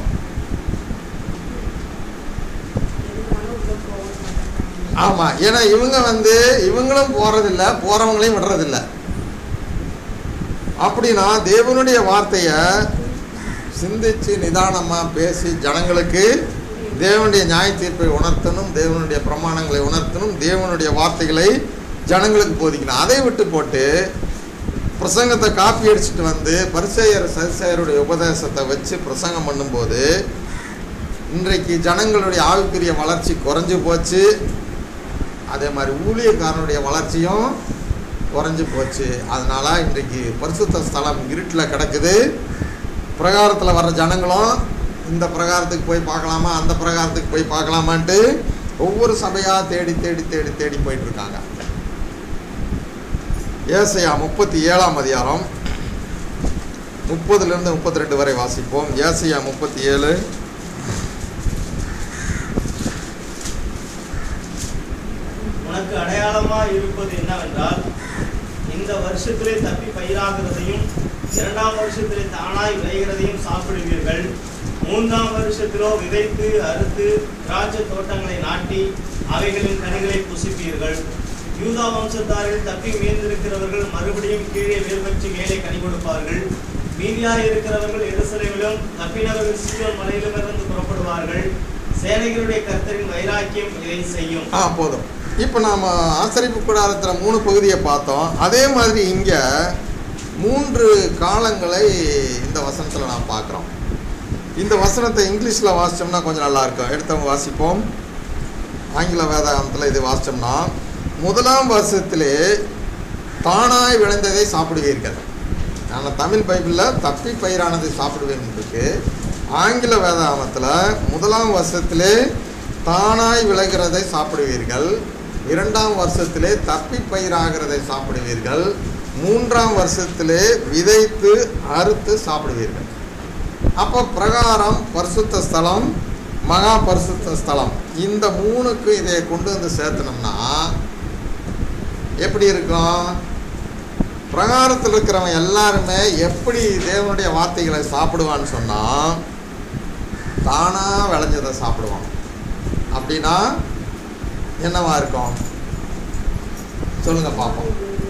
ஆமாம் ஏன்னா இவங்க வந்து இவங்களும் போகிறதில்ல போகிறவங்களையும் விடுறதில்ல அப்படின்னா தேவனுடைய வார்த்தையை சிந்திச்சு நிதானமாக பேசி ஜனங்களுக்கு தேவனுடைய நியாய தீர்ப்பை உணர்த்தணும் தேவனுடைய பிரமாணங்களை உணர்த்தணும் தேவனுடைய வார்த்தைகளை ஜனங்களுக்கு போதிக்கணும் அதை விட்டு போட்டு பிரசங்கத்தை காப்பி அடிச்சுட்டு வந்து பரிசேயர் சரிசேயருடைய உபதேசத்தை வச்சு பிரசங்கம் பண்ணும்போது இன்றைக்கு ஜனங்களுடைய ஆவிக்குரிய வளர்ச்சி குறைஞ்சு போச்சு அதே மாதிரி ஊழியக்காரனுடைய வளர்ச்சியும் குறைஞ்சு போச்சு அதனால இன்றைக்கு பரிசுத்த ஸ்தலம் இருட்டில் கிடக்குது பிரகாரத்தில் வர்ற ஜனங்களும் இந்த பிரகாரத்துக்கு போய் பார்க்கலாமா அந்த பிரகாரத்துக்கு போய் பார்க்கலாமான்ட்டு ஒவ்வொரு சபையாக தேடி தேடி தேடி தேடி போயிட்டு இருக்காங்க ஏசையா முப்பத்தி ஏழாம் அதிகாரம் முப்பதுலேருந்து முப்பத்தி ரெண்டு வரை வாசிப்போம் ஏசையா முப்பத்தி ஏழு உனக்கு அடையாளமா இருப்பது என்னவென்றால் இந்த வருஷத்திலே தப்பி பயிராகிறதையும் இரண்டாம் வருஷத்திலே தானாய் விளைகிறதையும் சாப்பிடுவீர்கள் மூன்றாம் வருஷத்திலோ விதைத்து அறுத்து திராட்சை தோட்டங்களை நாட்டி அவைகளின் கனிகளை புசிப்பீர்கள் யூதா வம்சத்தாரில் தப்பி மீந்திருக்கிறவர்கள் மறுபடியும் கீழே வேர்வற்றி மேலே கனி கொடுப்பார்கள் மீதியாய் இருக்கிறவர்கள் எருசலேமிலும் தப்பினவர்கள் சீயோன் மலையிலுமிருந்து புறப்படுவார்கள் சேனைகளுடைய கர்த்தரின் வைராக்கியம் இதை செய்யும் ஆ போதும் இப்போ நாம் ஆசரிப்பு கூடாரத்தில் மூணு பகுதியை பார்த்தோம் அதே மாதிரி இங்கே மூன்று காலங்களை இந்த வசனத்தில் நாம் பார்க்குறோம் இந்த வசனத்தை இங்கிலீஷில் வாசித்தோம்னா கொஞ்சம் நல்லா இருக்கும் எடுத்தவங்க வாசிப்போம் ஆங்கில வேதாகமத்தில் இது வாசித்தோம்னா முதலாம் வருஷத்திலே தானாய் விளைந்ததை சாப்பிடுவீர்கள் ஆனால் தமிழ் பைபிளில் தப்பி பயிரானதை சாப்பிடுவேன் இருக்கு ஆங்கில வேதாகமத்தில் முதலாம் வருஷத்திலே தானாய் விளைகிறதை சாப்பிடுவீர்கள் இரண்டாம் வருஷத்திலே தப்பி பயிராகிறதை சாப்பிடுவீர்கள் மூன்றாம் வருஷத்திலே விதைத்து அறுத்து சாப்பிடுவீர்கள் அப்போ பிரகாரம் பரிசுத்த ஸ்தலம் மகா பரிசுத்த ஸ்தலம் இந்த மூணுக்கு இதை கொண்டு வந்து சேர்த்தனோம்னா எப்படி இருக்கும் பிரகாரத்தில் இருக்கிறவன் எல்லாருமே எப்படி தேவனுடைய வார்த்தைகளை சாப்பிடுவான்னு சொன்னால் தானாக விளைஞ்சதை சாப்பிடுவான் அப்படின்னா என்னவா இருக்கும் சொல்லுங்க பார்ப்போம்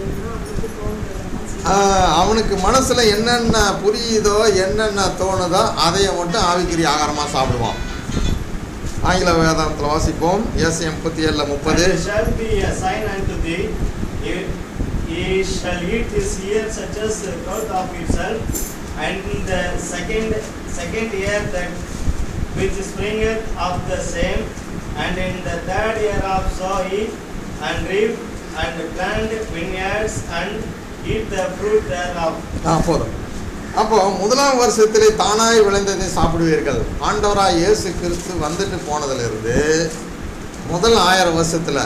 ஆஹ், அவனுக்கு மனசில் என்னென்ன புரியுதோ என்னென்ன தோணுதோ அதைய மட்டும் ஆவிக்குரிய ஆகாரமாக சாப்பிடுவான் ஆங்கில வேதாந்தத்தில் வாசிப்போம் எஸ் எண்பத்தி ஏழில் முப்பது And it shall be a sign unto thee, he, he shall eat his ear such as the growth of itself, and in the second second year that which springeth of the same, and in the third year of sow ye, and reap, and plant vineyards, and eat the fruit thereof. ஆ போதும் அப்போ முதலாம் வருஷத்திலே தானாய் விளைந்ததை சாப்பிடுவீர்கள் ஆண்டவராய் இயேசு கிறிஸ்து வந்துட்டு போனதிலிருந்து முதல் ஆயிரம் வருஷத்தில்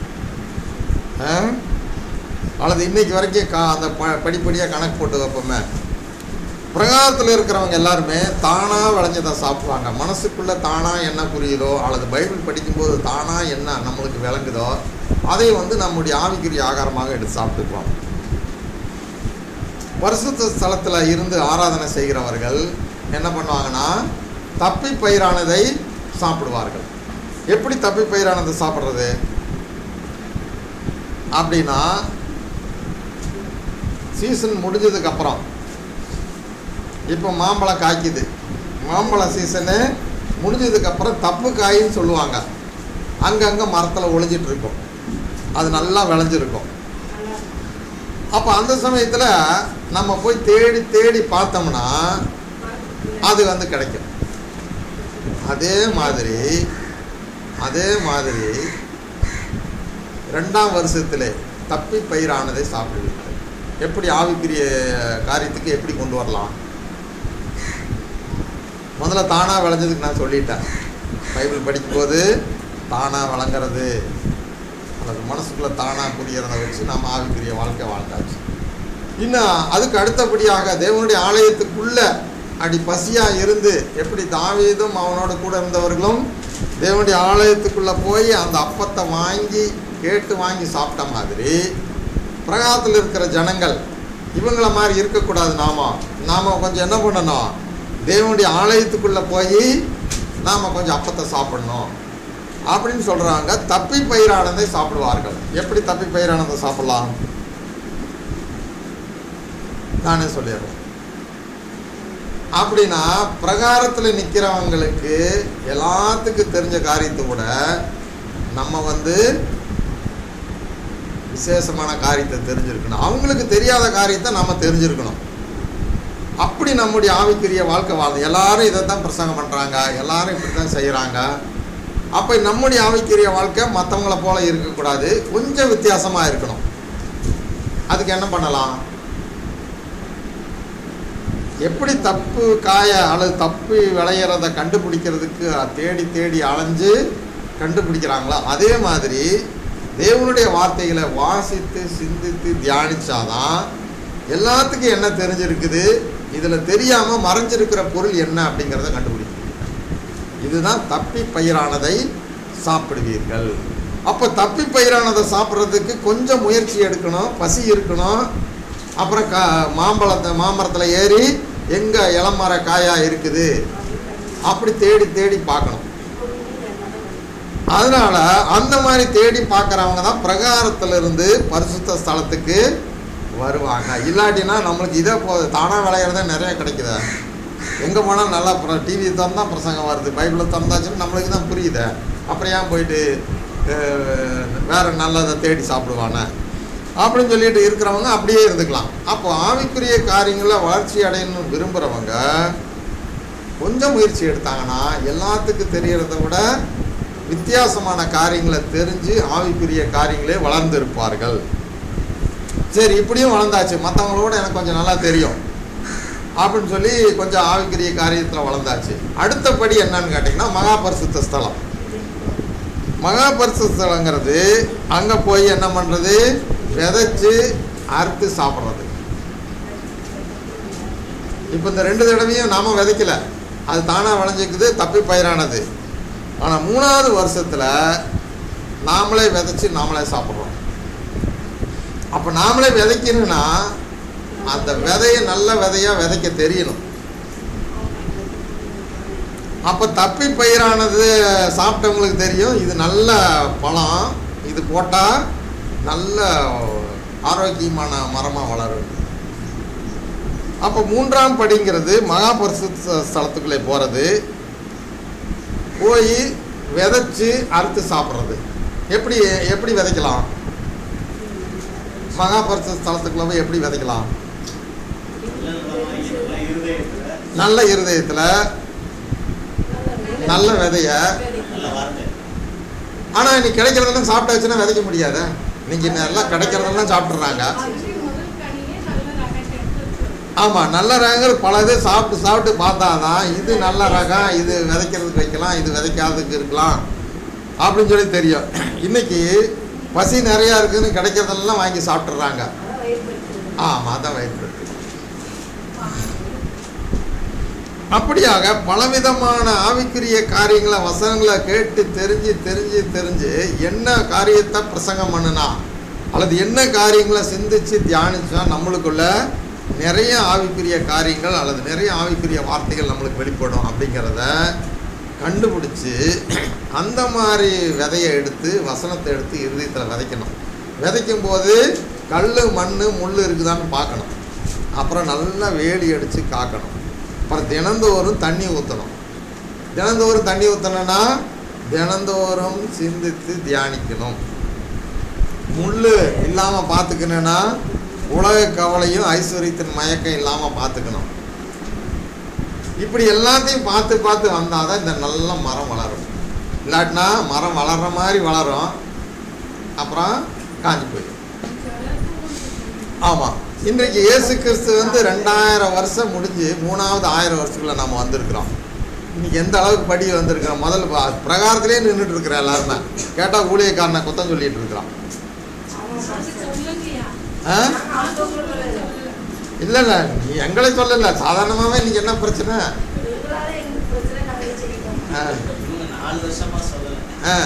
அல்லது இன்னைக்கு வரைக்கும் கா அந்த ப படிப்படியாக கணக்கு போட்டு வைப்போமே பிரகாரத்தில் இருக்கிறவங்க எல்லாருமே தானாக விளைஞ்சதை சாப்பிடுவாங்க மனசுக்குள்ளே தானாக என்ன புரியுதோ அல்லது பைபிள் படிக்கும்போது தானாக என்ன நம்மளுக்கு விளங்குதோ அதை வந்து நம்முடைய ஆவிக்குரிய ஆகாரமாக எடுத்து சாப்பிட்டுக்குவோம் பரிசுத்த ஸ்தலத்தில் இருந்து ஆராதனை செய்கிறவர்கள் என்ன பண்ணுவாங்கன்னா தப்பி பயிரானதை சாப்பிடுவார்கள் எப்படி தப்பி பயிரானதை சாப்பிட்றது அப்படின்னா சீசன் முடிஞ்சதுக்கு அப்புறம் இப்போ மாம்பழம் காய்க்குது மாம்பழம் சீசனு முடிஞ்சதுக்கப்புறம் தப்பு காயின்னு சொல்லுவாங்க அங்கங்கே மரத்தில் ஒளிஞ்சிட்டு இருக்கும் அது நல்லா விளைஞ்சிருக்கும் அப்போ அந்த சமயத்தில் நம்ம போய் தேடி தேடி பார்த்தோம்னா அது வந்து கிடைக்கும் அதே மாதிரி அதே மாதிரி ரெண்டாம் வருஷத்திலே தப்பி பயிரானதை சாப்பிடுவீர்கள் எப்படி ஆவிக்குரிய காரியத்துக்கு எப்படி கொண்டு வரலாம் முதல்ல தானாக விளைஞ்சதுக்கு நான் சொல்லிட்டேன் பைபிள் படிக்கும்போது தானாக வழங்குறது அல்லது மனசுக்குள்ளே தானாக புரியறத வச்சு நம்ம ஆவிக்குரிய வாழ்க்கை வாழ்ந்தாச்சு இன்னும் அதுக்கு அடுத்தபடியாக தேவனுடைய ஆலயத்துக்குள்ள அடி பசியாக இருந்து எப்படி தாவீதும் அவனோட கூட இருந்தவர்களும் தேவனுடைய ஆலயத்துக்குள்ளே போய் அந்த அப்பத்தை வாங்கி கேட்டு வாங்கி சாப்பிட்ட மாதிரி பிரகாரத்தில் இருக்கிற ஜனங்கள் இவங்கள மாதிரி இருக்கக்கூடாது நாம நாம் கொஞ்சம் என்ன பண்ணணும் தேவனுடைய ஆலயத்துக்குள்ளே போய் நாம் கொஞ்சம் அப்பத்தை சாப்பிடணும் அப்படின்னு சொல்கிறாங்க தப்பி பயிரானதை சாப்பிடுவார்கள் எப்படி தப்பி பயிரானதை சாப்பிடலாம் நானே சொல்லிடுறேன் அப்படின்னா பிரகாரத்தில் நிற்கிறவங்களுக்கு எல்லாத்துக்கும் தெரிஞ்ச காரியத்தை விட நம்ம வந்து விசேஷமான காரியத்தை தெரிஞ்சிருக்கணும் அவங்களுக்கு தெரியாத காரியத்தை நம்ம தெரிஞ்சிருக்கணும் அப்படி நம்முடைய ஆவிக்குரிய வாழ்க்கை வாழ்ந்து எல்லாரும் இதை தான் பிரசங்கம் பண்ணுறாங்க எல்லாரும் இப்படி தான் செய்கிறாங்க அப்போ நம்முடைய ஆவிக்குரிய வாழ்க்கை மற்றவங்கள போல இருக்கக்கூடாது கொஞ்சம் வித்தியாசமாக இருக்கணும் அதுக்கு என்ன பண்ணலாம் எப்படி தப்பு காய அல்லது தப்பு விளையிறத கண்டுபிடிக்கிறதுக்கு தேடி தேடி அலைஞ்சு கண்டுபிடிக்கிறாங்களோ அதே மாதிரி தேவனுடைய வார்த்தைகளை வாசித்து சிந்தித்து தியானிச்சாதான் எல்லாத்துக்கும் என்ன தெரிஞ்சிருக்குது இதில் தெரியாமல் மறைஞ்சிருக்கிற பொருள் என்ன அப்படிங்கிறத கண்டுபிடிக்க முடியும் இதுதான் தப்பி பயிரானதை சாப்பிடுவீர்கள் அப்போ தப்பி பயிரானதை சாப்பிட்றதுக்கு கொஞ்சம் முயற்சி எடுக்கணும் பசி இருக்கணும் அப்புறம் க மாம்பழத்தை மாமரத்தில் ஏறி எங்கே இளமர காயாக இருக்குது அப்படி தேடி தேடி பார்க்கணும் அதனால அந்த மாதிரி தேடி பார்க்குறவங்க தான் பிரகாரத்துல இருந்து பரிசுத்த ஸ்தலத்துக்கு வருவாங்க இல்லாட்டினா நம்மளுக்கு இதே போதும் தானாக விளையிறதே நிறைய கிடைக்குது எங்கே போனால் நல்லா டிவி திறந்தா பிரசங்கம் வருது பைபிளை திறந்தாச்சுன்னு நம்மளுக்கு தான் புரியுது அப்புறம் ஏன் போயிட்டு அஹ், வேற நல்லதை தேடி சாப்பிடுவானே அப்படின்னு சொல்லிட்டு இருக்கிறவங்க அப்படியே இருந்துக்கலாம் அப்போ ஆவிக்குரிய காரியங்களில் வளர்ச்சி அடையணும்னு விரும்புகிறவங்க கொஞ்சம் முயற்சி எடுத்தாங்கன்னா எல்லாத்துக்கும் தெரியறத விட வித்தியாசமான காரியங்களை தெரிஞ்சு ஆவிக்குரிய காரியங்களே வளர்ந்து இருப்பார்கள் சரி இப்படியும் வளர்ந்தாச்சு மற்றவங்களோட எனக்கு கொஞ்சம் நல்லா தெரியும் அப்படின்னு சொல்லி கொஞ்சம் ஆவிக்குரிய காரியத்தில் வளர்ந்தாச்சு அடுத்தபடி என்னன்னு கேட்டிங்கன்னா மகாபரிசுத்த ஸ்தலம் மகாபரிசுத்த ஸ்தலங்கிறது அங்கே போய் என்ன பண்ணுறது விதைச்சு அறுத்து சாப்பிட்றது இப்போ இந்த ரெண்டு தடவையும் நாம விதைக்கல அது தானாக விளைஞ்சிக்குது தப்பி பயிரானது ஆனால் மூணாவது வருஷத்தில் நாமளே விதைச்சு நாமளே சாப்பிட்றோம் அப்போ நாமளே விதைக்கணும்னா அந்த விதையை நல்ல விதையாக விதைக்க தெரியணும் அப்போ தப்பி பயிரானது சாப்பிட்டவங்களுக்கு தெரியும் இது நல்ல பழம் இது போட்டால் நல்ல ஆரோக்கியமான மரமாக வளரும் அப்போ மூன்றாம் படிங்கிறது மகாபரிசு ஸ்தலத்துக்குள்ளே போகிறது போய் விதைச்சு அறுத்து சாப்பிட்றது எப்படி எப்படி விதைக்கலாம் மகாபரிசு ஸ்தலத்துக்குள்ள போய் எப்படி விதைக்கலாம் நல்ல நல்ல விதமா நல்ல இருதயத்துல இருதயத்தில் நல்ல விதைய நல்ல வார்த்தை ஆனால் இன்னைக்கு கிடைக்கிறதெல்லாம் சாப்பிட்டாச்சுன்னா விதைக்க முடியாத இன்னைக்கு எல்லாம் கிடைக்கிறதெல்லாம் சாப்பிட்றாங்க அஞ்சு முதல் கனியே நல்ல ரகத்தை எடுத்து வச்சிருக்கோம். ஆமாம் நல்ல ரகங்கள் பல இது சாப்பிட்டு சாப்பிட்டு பார்த்தாதான் இது நல்ல ரகம் இது விதைக்கிறதுக்கு வைக்கலாம் இது விதைக்காததுக்கு இருக்கலாம் அப்படின்னு சொல்லி தெரியும் இன்னைக்கு பசி நிறையா இருக்குதுன்னு கிடைக்கிறதெல்லாம் வாங்கி சாப்பிட்றாங்க அதான் வயிறு ஆமாம் அதான் வயிற்று அப்படியாக பலவிதமான ஆவிக்குரிய காரியங்களை வசனங்களை கேட்டு தெரிஞ்சு தெரிஞ்சு தெரிஞ்சு என்ன காரியத்தை பிரசங்கம் பண்ணுனா அல்லது என்ன காரியங்களை சிந்திச்சு தியானிச்சா நம்மளுக்குள்ள நிறைய ஆவிக்குரிய காரியங்கள் அல்லது நிறைய ஆவிக்குரிய வார்த்தைகள் நம்மளுக்கு வெளிப்படும் அப்படிங்கிறத கண்டுபிடிச்சி அந்த மாதிரி விதையை எடுத்து வசனத்தை எடுத்து இருதயத்தில் விதைக்கணும் விதைக்கும் போது கல் மண் முள் இருக்குதான்னு பார்க்கணும் அப்புறம் நல்லா வேலி அடித்து காக்கணும் அப்புறம் தினந்தோறும் தண்ணி ஊற்றணும் தினந்தோறும் தண்ணி ஊற்றணும்னா தினந்தோறும் சிந்தித்து தியானிக்கணும் முள் இல்லாமல் பார்த்துக்கணுன்னா உலக கவலையும் ஐஸ்வர்யத்தின் மயக்கம் இல்லாமல் பார்த்துக்கணும் இப்படி எல்லாத்தையும் பார்த்து பார்த்து வந்தால் தான் இந்த நல்ல மரம் வளரும் இல்லாட்டினா மரம் வளர்ற மாதிரி வளரும் அப்புறம் காஞ்சி போயிடும் ஆமாம் இன்றைக்கு இயேசு கிறிஸ்து வந்து ரெண்டாயிரம் வருஷம் முடிஞ்சு மூணாவது ஆயிரம் வருஷத்துக்குள்ள நம்ம வந்திருக்கிறோம் இன்னைக்கு எந்த அளவுக்கு படி வந்திருக்கிறோம் முதல்ல பா- பிரகாரத்திலே நின்றுட்டு இருக்கிறோம் எல்லாருமே கேட்டால் ஊழியக்காரனை குத்தம் சொல்லிட்டு இருக்கிறோம் அது சொல்லுங்கய்யா. ஆ சொல்லல. இல்லை இல்லை நீ எங்களை சொல்லல சாதாரணமாகவே இன்னைக்கு என்ன பிரச்சனை உங்களால எங்களுக்கு பிரச்சனை நாங்கள் வச்சுக்கிட்டோம் ஆ இவங்க நாலு வருஷமா சொல்லல ஆ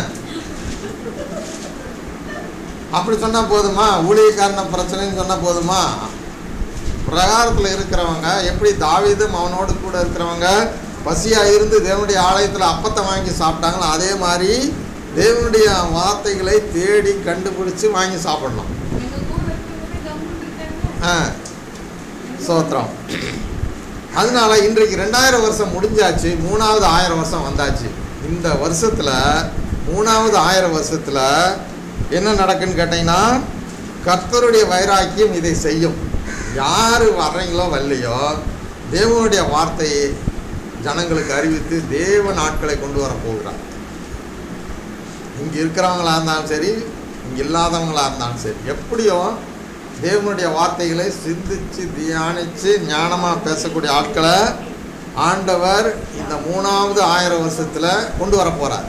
அப்படி சொன்னால் போதுமா ஊழியக்காரன பிரச்சனைன்னு சொன்னால் போதுமா பிரகாரத்தில் இருக்கிறவங்க எப்படி தாவீதும் அவனோடு கூட இருக்கிறவங்க பசியாக இருந்து தேவனுடைய ஆலயத்தில் அப்பத்தை வாங்கி சாப்பிட்டாங்களோ அதே மாதிரி தேவனுடைய வார்த்தைகளை தேடி கண்டுபிடிச்சு வாங்கி சாப்பிடணும் எங்க கூட இருக்கிறவங்க கம்முன்னு இருக்காங்க. ஆ சோத்திரம் அதனால இன்றைக்கு ரெண்டாயிரம் வருஷம் முடிஞ்சாச்சு மூணாவது ஆயிரம் வருஷம் வந்தாச்சு இந்த வருஷத்தில் மூணாவது ஆயிரம் வருஷத்தில் என்ன நடக்குன்னு கேட்டிங்கன்னா கர்த்தருடைய வைராக்கியம் இதை செய்யும் யார் வர்றீங்களோ வரலையோ தேவனுடைய வார்த்தையை ஜனங்களுக்கு அறிவித்து தேவ நாட்களை கொண்டு வர போகிறார் இங்கே இருக்கிறவங்களா இருந்தாலும் சரி இங்கே இல்லாதவங்களா இருந்தாலும் சரி எப்படியோ தேவனுடைய வார்த்தைகளை சிந்திச்சு தியானித்து ஞானமாக பேசக்கூடிய ஆட்களை ஆண்டவர் இந்த மூணாவது ஆயிரம் வருஷத்தில் கொண்டு வர போகிறார்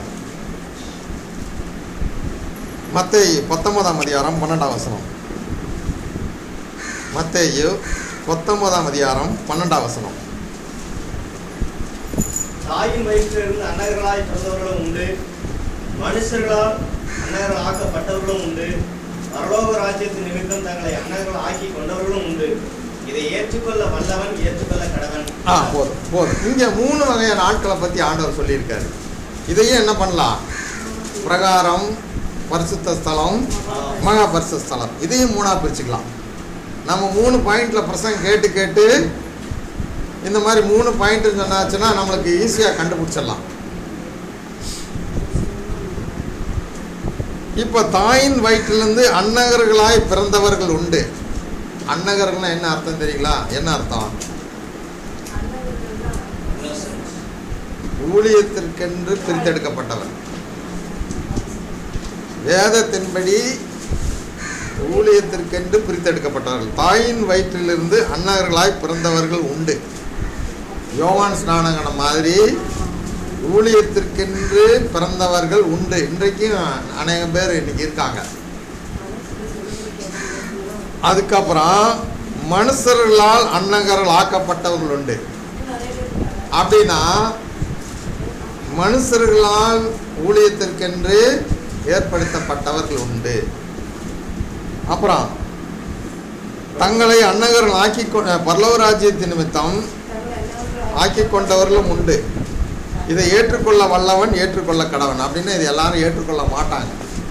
மத்தேயு பத்தொன்பதாம் அதிகாரம் பன்னெண்டாம் வசனம் மத்தேயு பத்தொன்பதாம் அதிகாரம் பன்னெண்டாம் வசனம் தாயின் வயிற்றிலிருந்து அன்னகர்களாய் பிறந்தவர்களும் உண்டு மனுஷர்களால் அன்னகர்கள் ஆக்கப்பட்டவர்களும் உண்டு பரலோக ராஜ்யத்தின் நிமித்தம் தங்களை அன்னகர்கள் ஆக்கி கொண்டவர்களும் உண்டு இதை ஏற்றுக்கொள்ள வல்லவன் ஏற்றுக்கொள்ள கடவன் ஆ போதும் போதும் இங்கே மூணு வகையான ஆட்களை பற்றி ஆண்டவர் சொல்லியிருக்காரு இதையும் என்ன பண்ணலாம் பிரகாரம் பரிசுத்த ஸ்தலம் மகா பரிசுத்த ஸ்தலம் இதையும் மூணாக பிரிச்சுக்கலாம் நம்ம மூணு பாயிண்டில் பிரசங்க கேட்டு கேட்டு இந்த மாதிரி மூணு பாயிண்ட் சொன்னாச்சுன்னா நம்மளுக்கு ஈஸியாக கண்டுபிடிச்சிடலாம் இப்போ தாயின் வயிற்றிலிருந்து அன்னகர்களாய் பிறந்தவர்கள் உண்டு அன்னகர்கள்னா என்ன அர்த்தம் தெரியுங்களா என்ன அர்த்தம் ஊழியத்திற்கென்று பிரித்தெடுக்கப்பட்டவர் வேதத்தின்படி ஊழியத்திற்கென்று பிரித்தெடுக்கப்பட்டவர்கள் தாயின் வயிற்றிலிருந்து அன்னகர்களாய் பிறந்தவர்கள் உண்டு யோவான் ஸ்நானகனம் மாதிரி ஊழியத்திற்கென்று பிறந்தவர்கள் உண்டு இன்றைக்கும் அநேகம் பேர் இன்னைக்கு இருக்காங்க அதுக்கப்புறம் மனுஷர்களால் அன்னகர்கள் ஆக்கப்பட்டவர்கள் உண்டு அப்படின்னா மனுஷர்களால் ஊழியத்திற்கென்று ஏற்படுத்தப்பட்டவர்கள் உண்டு அப்புறம் தங்களை அன்னகர்கள் ஆக்கி கொண்ட பரலோக ராஜ்யத்தின் நிமித்தம் ஆக்கி கொண்டவர்களும் உண்டு இதை ஏற்றுக்கொள்ள வல்லவன் ஏற்றுக்கொள்ள கடவன் அப்படின்னு இது எல்லாரும் ஏற்றுக்கொள்ள மாட்டாங்க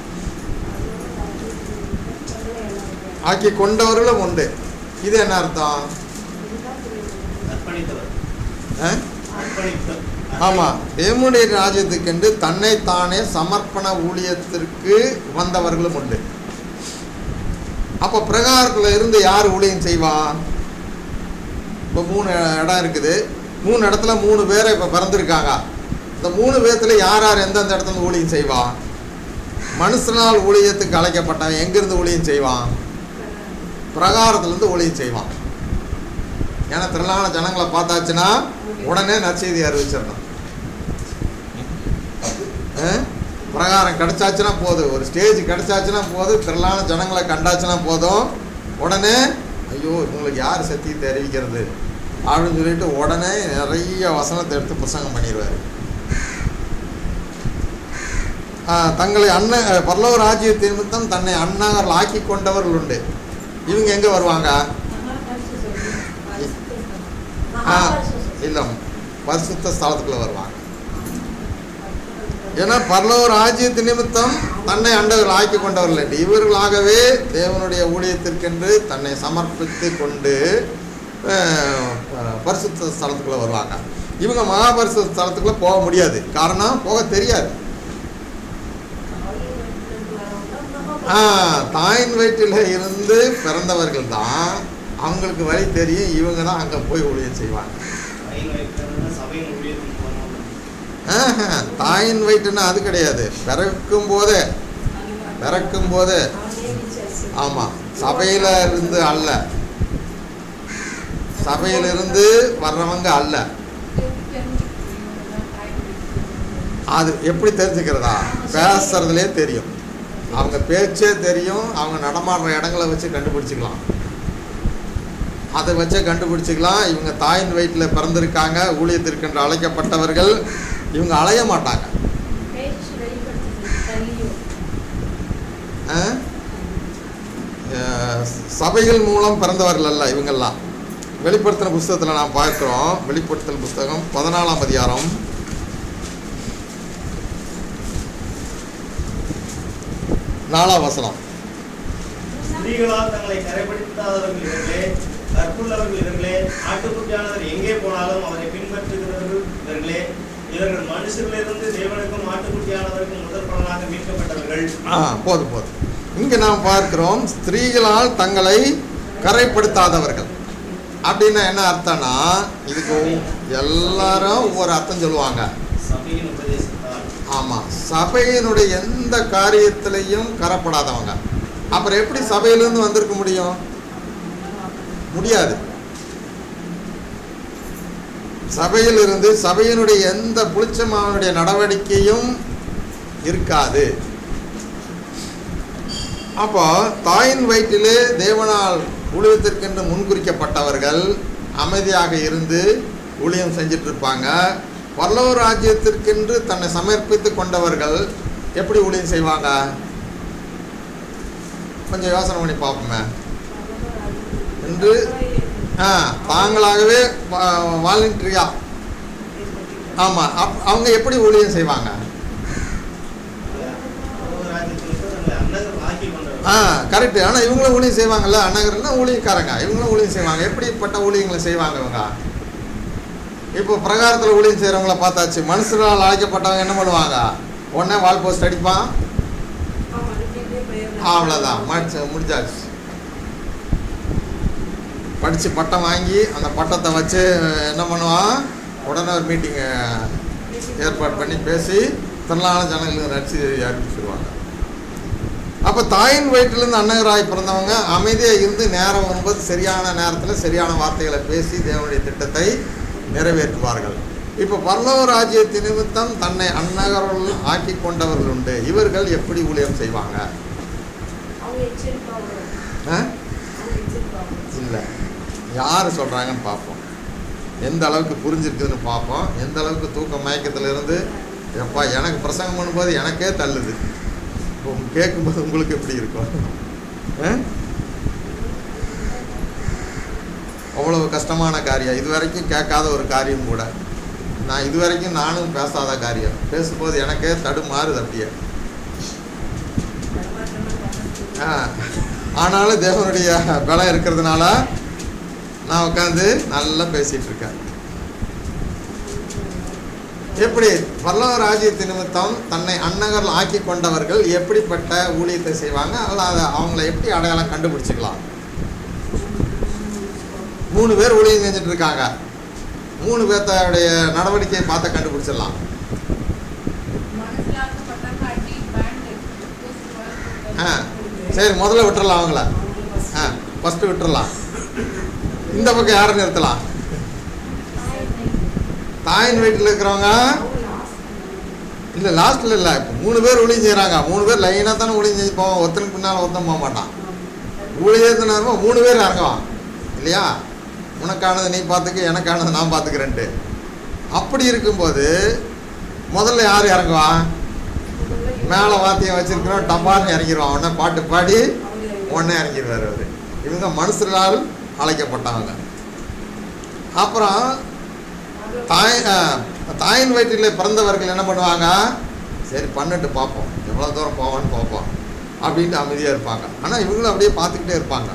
ஆக்கி கொண்டவர்களும் உண்டு இது என்ன அர்த்தம் அர்ப்பணித்தவர் ஆ? அர்ப்பணித்தவர் ஆமாம் தேவனுடைய ராஜ்யத்துக்கென்று தன்னைத்தானே சமர்ப்பண ஊழியத்திற்கு வந்தவர்களும் உண்டு அப்போ பிரகாரத்தில் இருந்து யார் ஊழியம் செய்வா இப்போ மூணு இடம் இருக்குது மூணு இடத்துல மூணு பேரை இப்போ பிறந்திருக்காங்க இந்த மூணு பேர்த்துல யார் யார் எந்தெந்த இடத்துல இருந்து ஊழியம் செய்வா மனுஷனால் ஊழியத்துக்கு அழைக்கப்பட்டவன் எங்கேருந்து ஊழியம் செய்வான் பிரகாரத்துலேருந்து ஊழியம் செய்வான் ஏன்னா திரளான ஜனங்களை பார்த்தாச்சுன்னா உடனே நற்செய்தி அறிவிச்சிடணும் ஆ? பிரகாரம் கிடைச்சாச்சுன்னா போதும் ஒரு ஸ்டேஜ் கிடைச்சாச்சுன்னா போதும் திரளான ஜனங்களை கண்டாச்சுன்னா போதும் உடனே ஐயோ உங்களுக்கு யார் சத்தியத்தை அறிவிக்கிறது அப்படின்னு சொல்லிட்டு உடனே நிறைய வசனத்தை எடுத்து பிரசங்கம் பண்ணிடுவார் தங்களை அன்ன பரலோக ராஜ்யத்தின் நிமித்தம் தன்னை அன்னகர்கள் ஆக்கி கொண்டவர்கள் உண்டு இவங்க எங்கே வருவாங்க ஆ இல்லை பரிசுத்த ஸ்தலத்துக்குள்ள வருவாங்க ஏன்னா பரலோக ராஜ்யத்து நிமித்தம் தன்னை அண்டவர்கள் ஆக்கி கொண்டவர்கள் இல்லை இவர்களாகவே தேவனுடைய ஊழியத்திற்கென்று தன்னை சமர்ப்பித்து கொண்டு அஹ், பரிசுத்த ஸ்தலத்துக்குள்ள வருவாங்க இவங்க மகாபரிசுத்த ஸ்தலத்துக்குள்ள போக முடியாது காரணம் போக தெரியாது ஆ தாயின் வயிற்றில் இருந்து பிறந்தவர்கள் தான் அவங்களுக்கு வழி தெரியும் இவங்க தான் அங்கே போய் ஊழியம் செய்வாங்க தாயின் வயிற்றிலிருந்து சபையின் ஊழியத்துக்கு போனவங்க ஆஹா, தாயின் வயிற்றுன்னா அது கிடையாது பிறக்கும் போதே பிறக்கும் போதே ஆமாம் சபையில இருந்து அல்ல சபையிலிருந்து வர்றவங்க அல்ல அது எப்படி தெரிஞ்சுக்கிறதா பேசுறதுலே தெரியும் அவங்க பேச்சே தெரியும் அவங்க நடமாடுற இடங்களை வச்சு கண்டுபிடிச்சிக்கலாம் அதை வச்சே கண்டுபிடிச்சிக்கலாம் இவங்க தாயின் வயிற்றில் பிறந்திருக்காங்க ஊழியத்திற்கென்று அழைக்கப்பட்டவர்கள் இவங்க அலைய மாட்டாங்க ஆ? அஹ், சபைகள் மூலம் பிறந்தவர்கள் அல்ல இவங்கெல்லாம் வெளிப்படுத்தின புஸ்தகத்தில் நாம் பார்க்குறோம் வெளிப்படுத்தல் புஸ்தகம் பதினாலாம் அதிகாரம் நாலாம் வசனம் ஸ்திரீகளால் தங்களை கரைப்படுத்தாதவர்கள் இவர்களே கற்புள்ளவர்கள் இவர்களே ஆட்டுக்குட்டியானவர் எங்கே போனாலும் அவரை பின்பற்றுகிறவர்கள் இவர்களே இவர்கள் மனுஷர்களிலிருந்து தேவனுக்கும் ஆட்டுக்குட்டியானவருக்கும் முதல் பலனாக மீட்கப்பட்டவர்கள் ஆ போதும் போதும் இங்கே நாம் பார்க்கிறோம் ஸ்திரீகளால் தங்களை கரைப்படுத்தாதவர்கள் அப்படின்னா என்ன அர்த்தம்னா இதுக்கு எல்லாரும் ஒவ்வொரு அர்த்தம் சொல்லுவாங்க சபையின் உபதேசத்தால் ஆமாம் சபையினுடைய எந்த காரியத்திலையும் கரப்படாதவங்க அப்புறம் எப்படி சபையிலேருந்து வந்திருக்க முடியும் முடியாது சபையிலிருந்து சபையினுடைய எந்த புளிச்சமானுடைய நடவடிக்கையும் இருக்காது அப்போ தாயின் வயிற்றிலே தேவனால் ஊழியத்திற்கென்று முன்குறிக்கப்பட்டவர்கள் அமைதியாக இருந்து ஊழியம் செஞ்சுட்டு இருப்பாங்க பல்லவ ராஜ்யத்திற்கென்று தன்னை சமர்ப்பித்து கொண்டவர்கள் எப்படி ஊழியம் செய்வாங்க கொஞ்சம் யோசனை பண்ணி பார்ப்போமே என்று ஆ தாங்களாகவே வாலண்டரியா ஆமாம் அப் அவங்க எப்படி ஊழியம் செய்வாங்க ராஜ்யத்திற்கு தங்களை அன்னகர் ஆக்கி கொண்டவர் ஆ கரெக்டு ஆனால் இவங்களும் ஊழியம் செய்வாங்கல்ல அண்ணகர்லாம் ஊழியக்காரங்க இவங்களும் ஊழியம் செய்வாங்க எப்படிப்பட்ட ஊழியங்களை செய்வாங்க இவங்க இப்போ பிரகாரத்தில் ஊழியம் செய்கிறவங்கள பார்த்தாச்சு மனுஷரால் அழைக்கப்பட்டவங்க என்ன பண்ணுவாங்க உடனே வால் போஸ்ட் அடிப்பான் ஆமா, repeat prayer. அவ்வளோதான் முடிச்சு முடிஞ்சாச்சு படித்து பட்டம் வாங்கி அந்த பட்டத்தை வச்சு என்ன பண்ணுவான் உடனே ஒரு மீட்டிங்கை ஏற்பாடு பண்ணி பேசி திரளான ஜனங்களுக்கு நடிச்சு அறிவிச்சிருவாங்க அப்போ தாயின் வயிற்றிலிருந்து அன்னகராய் பிறந்தவங்க அமைதியாக இருந்து நேரம் வரும்போது சரியான நேரத்தில் சரியான வார்த்தைகளை பேசி தேவனுடைய திட்டத்தை நிறைவேற்றுவார்கள் இப்போ பரலோக ராஜ்யத்தின் நிமித்தம் தன்னை அன்னகர்கள் ஆக்கி கொண்டவர்கள் உண்டு இவர்கள் எப்படி ஊழியம் செய்வாங்க அவங்க எச்சரிப்பாங்க ஆ அவங்க எச்சரிப்பாங்க இல்லை யார் சொல்கிறாங்கன்னு பார்ப்போம் எந்த அளவுக்கு புரிஞ்சிருக்குதுன்னு பார்ப்போம் எந்த அளவுக்கு தூக்க மயக்கத்துல இருந்து எப்பா எனக்கு பிரசங்கம் பண்ணும்போது எனக்கே தள்ளுது இப்போ கேட்கும்போது உங்களுக்கு எப்படி இருக்கும் ஆ? அவ்வளவு கஷ்டமான காரியம் இது வரைக்கும் கேட்காத ஒரு காரியம் கூட நான் இது வரைக்கும் நானும் பேசாத காரியம் பேசும்போது எனக்கே தடுமாறுது அப்படியே ஆ ஆனாலும் தேவனுடைய பலம் இருக்கிறதுனால நான் உட்காந்து நல்லா பேசிட்டு இருக்கேன் எப்படி பல்லவ ராஜ்யத்து நிமித்தம் தன்னை அன்னகர்கள் ஆக்கி கொண்டவர்கள் எப்படிப்பட்ட ஊழியத்தை செய்வாங்க அல்ல அதை அவங்கள எப்படி அடையாளம் கண்டுபிடிச்சிக்கலாம் மூணு பேர் ஊழியம் செஞ்சுட்டு இருக்காங்க மூணு பேர்த்தோடைய நடவடிக்கையை பார்த்து கண்டுபிடிச்சிடலாம் மனசிலாக்கப்பட்டவங்க அடி பேண்ட் ஆ சரி முதல்ல விட்டுறலாம் அவங்கள ஆ ஃபஸ்ட்டு விட்டுறலாம் இந்த பக்கம் யாரை நிறுத்தலாம் தாயின் வீட்டில் இருக்கிறவங்க இல்லை லாஸ்ட்டில் இல்லை இப்போ மூணு பேர் ஊழியம் செய்கிறாங்க மூணு பேர் லைனாக தானே ஊழியம் செஞ்சு போவான் ஒருத்தனுக்கு பின்னால் ஒருத்தன் போக மாட்டான் ஊழியத்தினருமோ மூணு பேர் இறங்குவான் இல்லையா உனக்கானது நீ பார்த்துக்க எனக்கானது நான் பார்த்துக்கிறேன்ட்டு அப்படி இருக்கும்போது முதல்ல யார் இறங்குவான் மேலே வாத்தியம் வச்சிருக்கிறோம் டப்பான்னு இறங்கிடுவான் உடனே பாட்டு பாடி உடனே இறங்கிடுவார் அவர் இவங்க மனுஷர்களால் அழைக்கப்பட்டவங்க அப்புறம் தாய் ஆ, தாயின் வயிற்றில் பிறந்தவர்கள் என்ன பண்ணுவாங்க சரி பண்ணிட்டு பார்ப்போம் எவ்வளோ தூரம் போவான்னு பார்ப்போம் அப்படின்ட்டு அமைதியாக இருப்பாங்க ஆனால் இவங்களும் அப்படியே பார்த்துக்கிட்டே இருப்பாங்க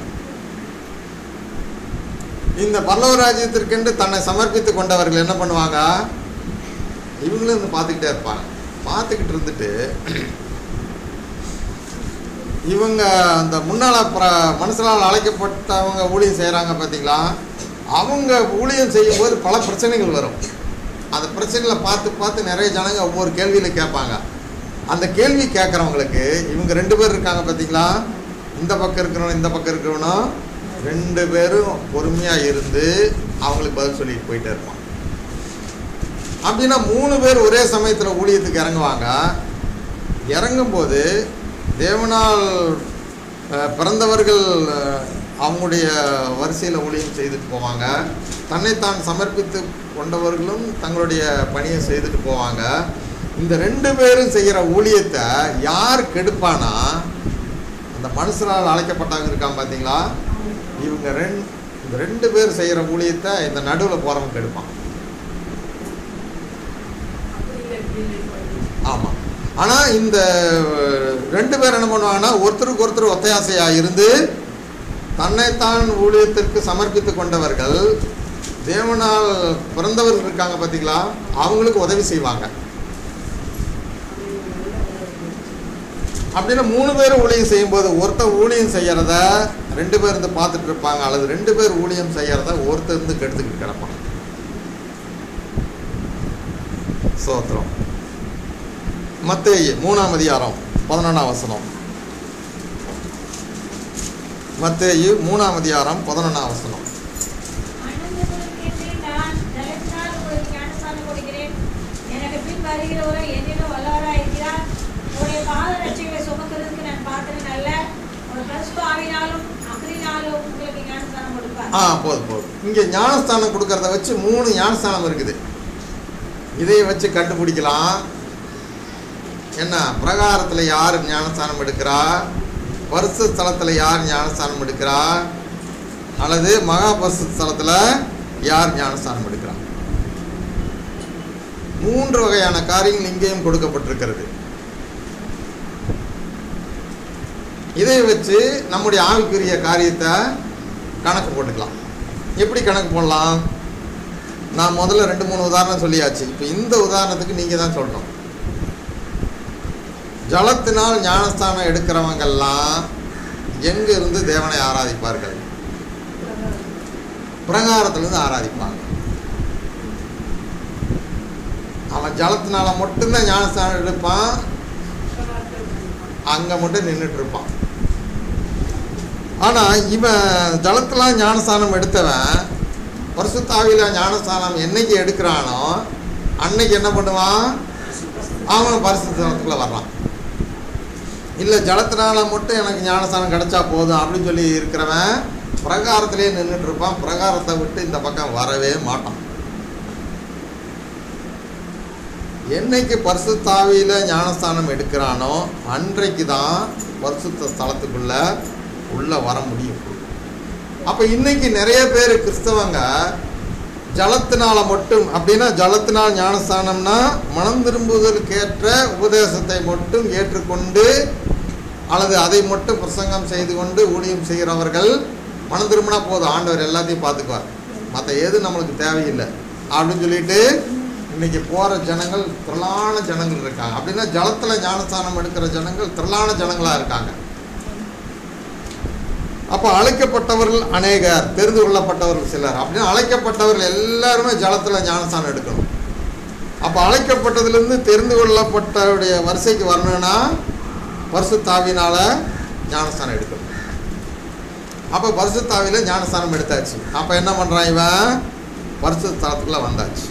இந்த பல்லவ ராஜ்யத்திற்கென்று தன்னை சமர்ப்பித்து கொண்டவர்கள் என்ன பண்ணுவாங்க இவங்களும் இருந்து பார்த்துக்கிட்டே இருப்பாங்க பார்த்துக்கிட்டு இருந்துட்டு இவங்க அந்த முன்னாள் பிர மனுஷனால் அழைக்கப்பட்டவங்க ஊழியம் செய்கிறாங்க பார்த்தீங்களா அவங்க ஊழியம் செய்யும்போது பல பிரச்சனைகள் வரும் அந்த பிரச்சனைகளை பார்த்து பார்த்து நிறைய ஜனங்க ஒவ்வொரு கேள்வியில் கேட்பாங்க அந்த கேள்வி கேட்குறவங்களுக்கு இவங்க ரெண்டு பேர் இருக்காங்க பார்த்தீங்களா இந்த பக்கம் இருக்கிறவனும் இந்த பக்கம் இருக்கிறவனும் ரெண்டு பேரும் பொறுமையாக இருந்து அவங்களுக்கு பதில் சொல்லிட்டு போயிட்டே இருப்பான் அப்படின்னா மூணு பேர் ஒரே சமயத்தில் ஊழியத்துக்கு இறங்குவாங்க இறங்கும்போது தேவனால் அஹ், பிறந்தவர்கள் அஹ், அவங்களுடைய வரிசையில் ஊழியம் செய்துட்டு போவாங்க தன்னைத்தான் சமர்ப்பித்து கொண்டவர்களும் தங்களுடைய பணியை செய்துட்டு போவாங்க இந்த ரெண்டு பேரும் செய்கிற ஊழியத்தை யார் கெடுப்பானா அந்த மனுஷனால் அழைக்கப்பட்டவங்க இருக்கான் பார்த்தீங்களா இவங்க ரெண்டு இந்த ரெண்டு பேர் செய்கிற ஊழியத்தை இந்த நடுவில் போகிறவங்க கெடுப்பான் அப்படி இல்லை இப்படி இல்லை இப்படி. ஆமாம் ஆனால் இந்த ரெண்டு பேர் என்ன பண்ணுவாங்கன்னா ஒருத்தருக்கு ஒருத்தர் ஒத்தையாசையாக இருந்து தன்னைத்தான் ஊழியத்திற்கு சமர்ப்பித்து கொண்டவர்கள் தேவனால் பிறந்தவர்கள் இருக்காங்க பார்த்தீங்களா அவங்களுக்கு உதவி செய்வாங்க அப்படின்னா மூணு பேர் ஊழியம் செய்யும்போது ஒருத்தர் ஊழியம் செய்யறத ரெண்டு பேர் இருந்து பார்த்துட்டு இருப்பாங்க அல்லது ரெண்டு பேர் ஊழியம் செய்யறத ஒருத்தர் இருந்து கெடுத்துக்கிட்டு கிடப்பான் சோத்திரம் மத்தேயு மூணாம் அதிகாரம் பதினொன்றாம் வசனம் மத்தேயு மூணாம் அதிகாரம் பதினொன்றாம் வசனம் மனந்திருக்கிறேன் நான் ஜலத்தினால் உங்களுக்கு ஞானஸ்நானம் கொடுக்கிறேன். எனக்கு பின் வருகிறவரோ என்னிலும் வல்லவராய் இருக்கிறார். உம்முடைய பாத ரட்சைகளை சுமக்கிறதுக்கு நான் பாத்திரன் அல்ல. ஒரு பரிசுத்த ஆவியினாலும் அக்கினியினாலும் உங்களுக்கு ஞானஸ்நானம் கொடுப்பார். ஆ போதும் போதும் இங்கே ஞானஸ்தானம் கொடுக்கறத வச்சு மூணு ஞானஸ்தானம் இருக்குது இதை வச்சு கண்டுபிடிக்கலாம் என்ன பிரகாரத்தில் யார் ஞானஸ்தானம் எடுக்கிறா பரிசு ஸ்தலத்தில் யார் ஞானஸ்தானம் எடுக்கிறா அல்லது மகா பரிசு ஸ்தலத்தில் யார் ஞானஸ்தானம் எடுக்கிறா மூன்று வகையான காரியங்கள் இங்கேயும் கொடுக்கப்பட்டிருக்கிறது இதை வச்சு நம்முடைய ஆவிக்குரிய காரியத்தை கணக்கு போட்டுக்கலாம் எப்படி கணக்கு போடலாம் நான் முதல்ல ரெண்டு மூணு உதாரணம் சொல்லியாச்சு இப்போ இந்த உதாரணத்துக்கு நீங்கள் தான் சொல்லணும் ஜலத்தினால் ஞானஸ்தானம் எடுக்கிறவங்கெல்லாம் எங்க இருந்து தேவனை ஆராதிப்பார்கள் பிரகாரத்திலிருந்து ஆராதிப்பாங்க அவன் ஜலத்தினால மட்டும்தான் ஞானஸ்தானம் எடுப்பான் அங்கே மட்டும் நின்றுட்டு இருப்பான் ஆனால் இவன் ஜலத்தில் ஞானஸ்தானம் எடுத்தவன் பரிசுத்தாவில ஞானஸ்தானம் என்னைக்கு எடுக்கிறானோ அன்னைக்கு என்ன பண்ணுவான் அவன் பரிசுத்தலத்துக்குள்ள வர்றான் இல்லை ஜலத்தினால மட்டும் எனக்கு ஞானஸ்தானம் கிடைச்சா போதும் அப்படின்னு சொல்லி இருக்கிறவன் பிரகாரத்திலே நின்றுட்டு இருப்பான் பிரகாரத்தை விட்டு இந்த பக்கம் வரவே மாட்டான் என்னைக்கு பரிசுத்தாவியில ஞானஸ்தானம் எடுக்கிறானோ அன்றைக்கு தான் பரிசுத்த ஸ்தலத்துக்குள்ள உள்ள வர முடியும் அப்ப இன்னைக்கு நிறைய பேர் கிறிஸ்தவங்க ஜலத்தினால மட்டும் அப்படின்னா ஜலத்தினால் ஞானஸ்தானம்னா மனம் திரும்புவதற்கேற்ற உபதேசத்தை மட்டும் ஏற்றுக்கொண்டு அல்லது அதை மட்டும் பிரசங்கம் செய்து கொண்டு ஊழியம் செய்கிறவர்கள் மனம் திரும்பினா போதும் ஆண்டவர் எல்லாத்தையும் பார்த்துக்குவார் மற்ற எது நம்மளுக்கு தேவையில்லை அப்படின்னு சொல்லிட்டு இன்னைக்கு போகிற ஜனங்கள் திரளான ஜனங்கள் இருக்காங்க அப்படின்னா ஜலத்தில் ஞானஸ்தானம் எடுக்கிற ஜனங்கள் திரளான ஜனங்களாக இருக்காங்க அப்போ அழைக்கப்பட்டவர்கள் அநேகர் தெரிந்து கொள்ளப்பட்டவர்கள் சிலர் அப்படின்னா அழைக்கப்பட்டவர்கள் எல்லாருமே ஜலத்தில் ஞானஸ்தானம் எடுக்கணும் அப்போ அழைக்கப்பட்டதுலேருந்து தெரிந்து கொள்ளப்பட்டவருடைய வரிசைக்கு வரணும்னா பரிசுத்தாவினால ஞானஸ்தானம் எடுக்கணும் அப்போ பரிசுத்தாவில ஞானஸ்தானம் எடுத்தாச்சு அப்போ என்ன பண்ணுறான் இவன் பரிசுத்தாத்துக்குள்ளே வந்தாச்சு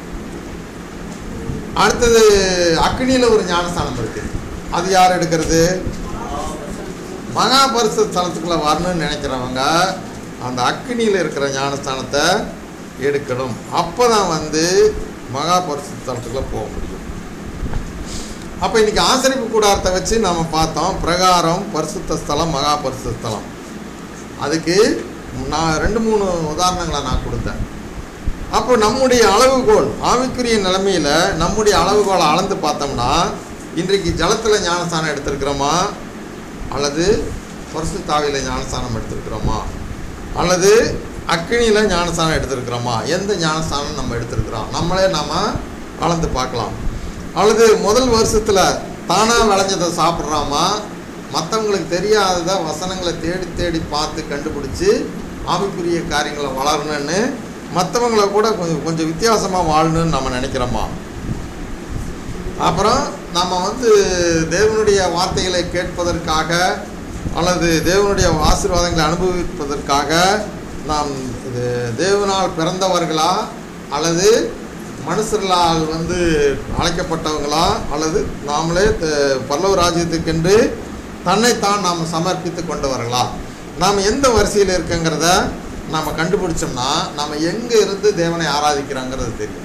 அடுத்தது அக்னியில் ஒரு ஞானஸ்தானம் இருக்கு அது யார் எடுக்கிறது மகா பரிசு ஸ்தலத்துக்குள்ள வரணும்னு நினைக்கிறவங்க அந்த அக்னியில் இருக்கிற ஞானஸ்தானத்தை எடுக்கணும் அப்போ தான் வந்து மகா பரிசு ஸ்தலத்துக்குள்ள போக முடியும் அப்போ இன்னைக்கு ஆசரிப்பு கூடாரத்தை வச்சு நம்ம பார்த்தோம் பிரகாரம் பரிசுத்த ஸ்தலம் மகா பரிசுத்த ஸ்தலம் அதுக்கு நான் ரெண்டு மூணு உதாரணங்களை நான் கொடுத்தேன் அப்போ நம்முடைய அளவுகோல் ஆவிக்குரிய நிலைமையில் நம்முடைய அளவுகோலை அளந்து பார்த்தோம்னா இன்றைக்கு ஜலத்தில் ஞானஸ்தானம் எடுத்திருக்கிறோமா அல்லது பரிசுத்தாவியில் ஞானஸ்தானம் எடுத்திருக்கிறோமா அல்லது அக்கினியில் ஞானஸ்தானம் எடுத்திருக்கிறோமா எந்த ஞானஸ்தானம் நம்ம எடுத்திருக்கிறோம் நம்மளே நாம் அளந்து பார்க்கலாம் அல்லது முதல் வருஷத்தில் தானாக விளைஞ்சதை சாப்பிட்றோமா மற்றவங்களுக்கு தெரியாததை வசனங்களை தேடி தேடி பார்த்து கண்டுபிடிச்சி ஆவிக்குரிய காரியங்களை வளரணும்னு மற்றவங்கள கூட கொஞ்சம் கொஞ்சம் வித்தியாசமாக வாழணும்னு நம்ம நினைக்கிறோமா அப்புறம் நம்ம வந்து தேவனுடைய வார்த்தைகளை கேட்பதற்காக அல்லது தேவனுடைய ஆசீர்வாதங்களை அனுபவிப்பதற்காக நாம் இது தேவனால் பிறந்தவர்களா அல்லது மனுஷர்களால் வந்து அழைக்கப்பட்டவங்களா அல்லது நாமளே த- பல்லவ ராஜ்யத்துக்கென்று தன்னைத்தான் நாம் சமர்ப்பித்து கொண்டவர்களா நாம் எந்த வரிசையில் இருக்கங்கிறத நாம் கண்டுபிடிச்சோம்னா நாம் எங்கே இருந்து தேவனை ஆராதிக்கிறோங்கிறது தெரியும்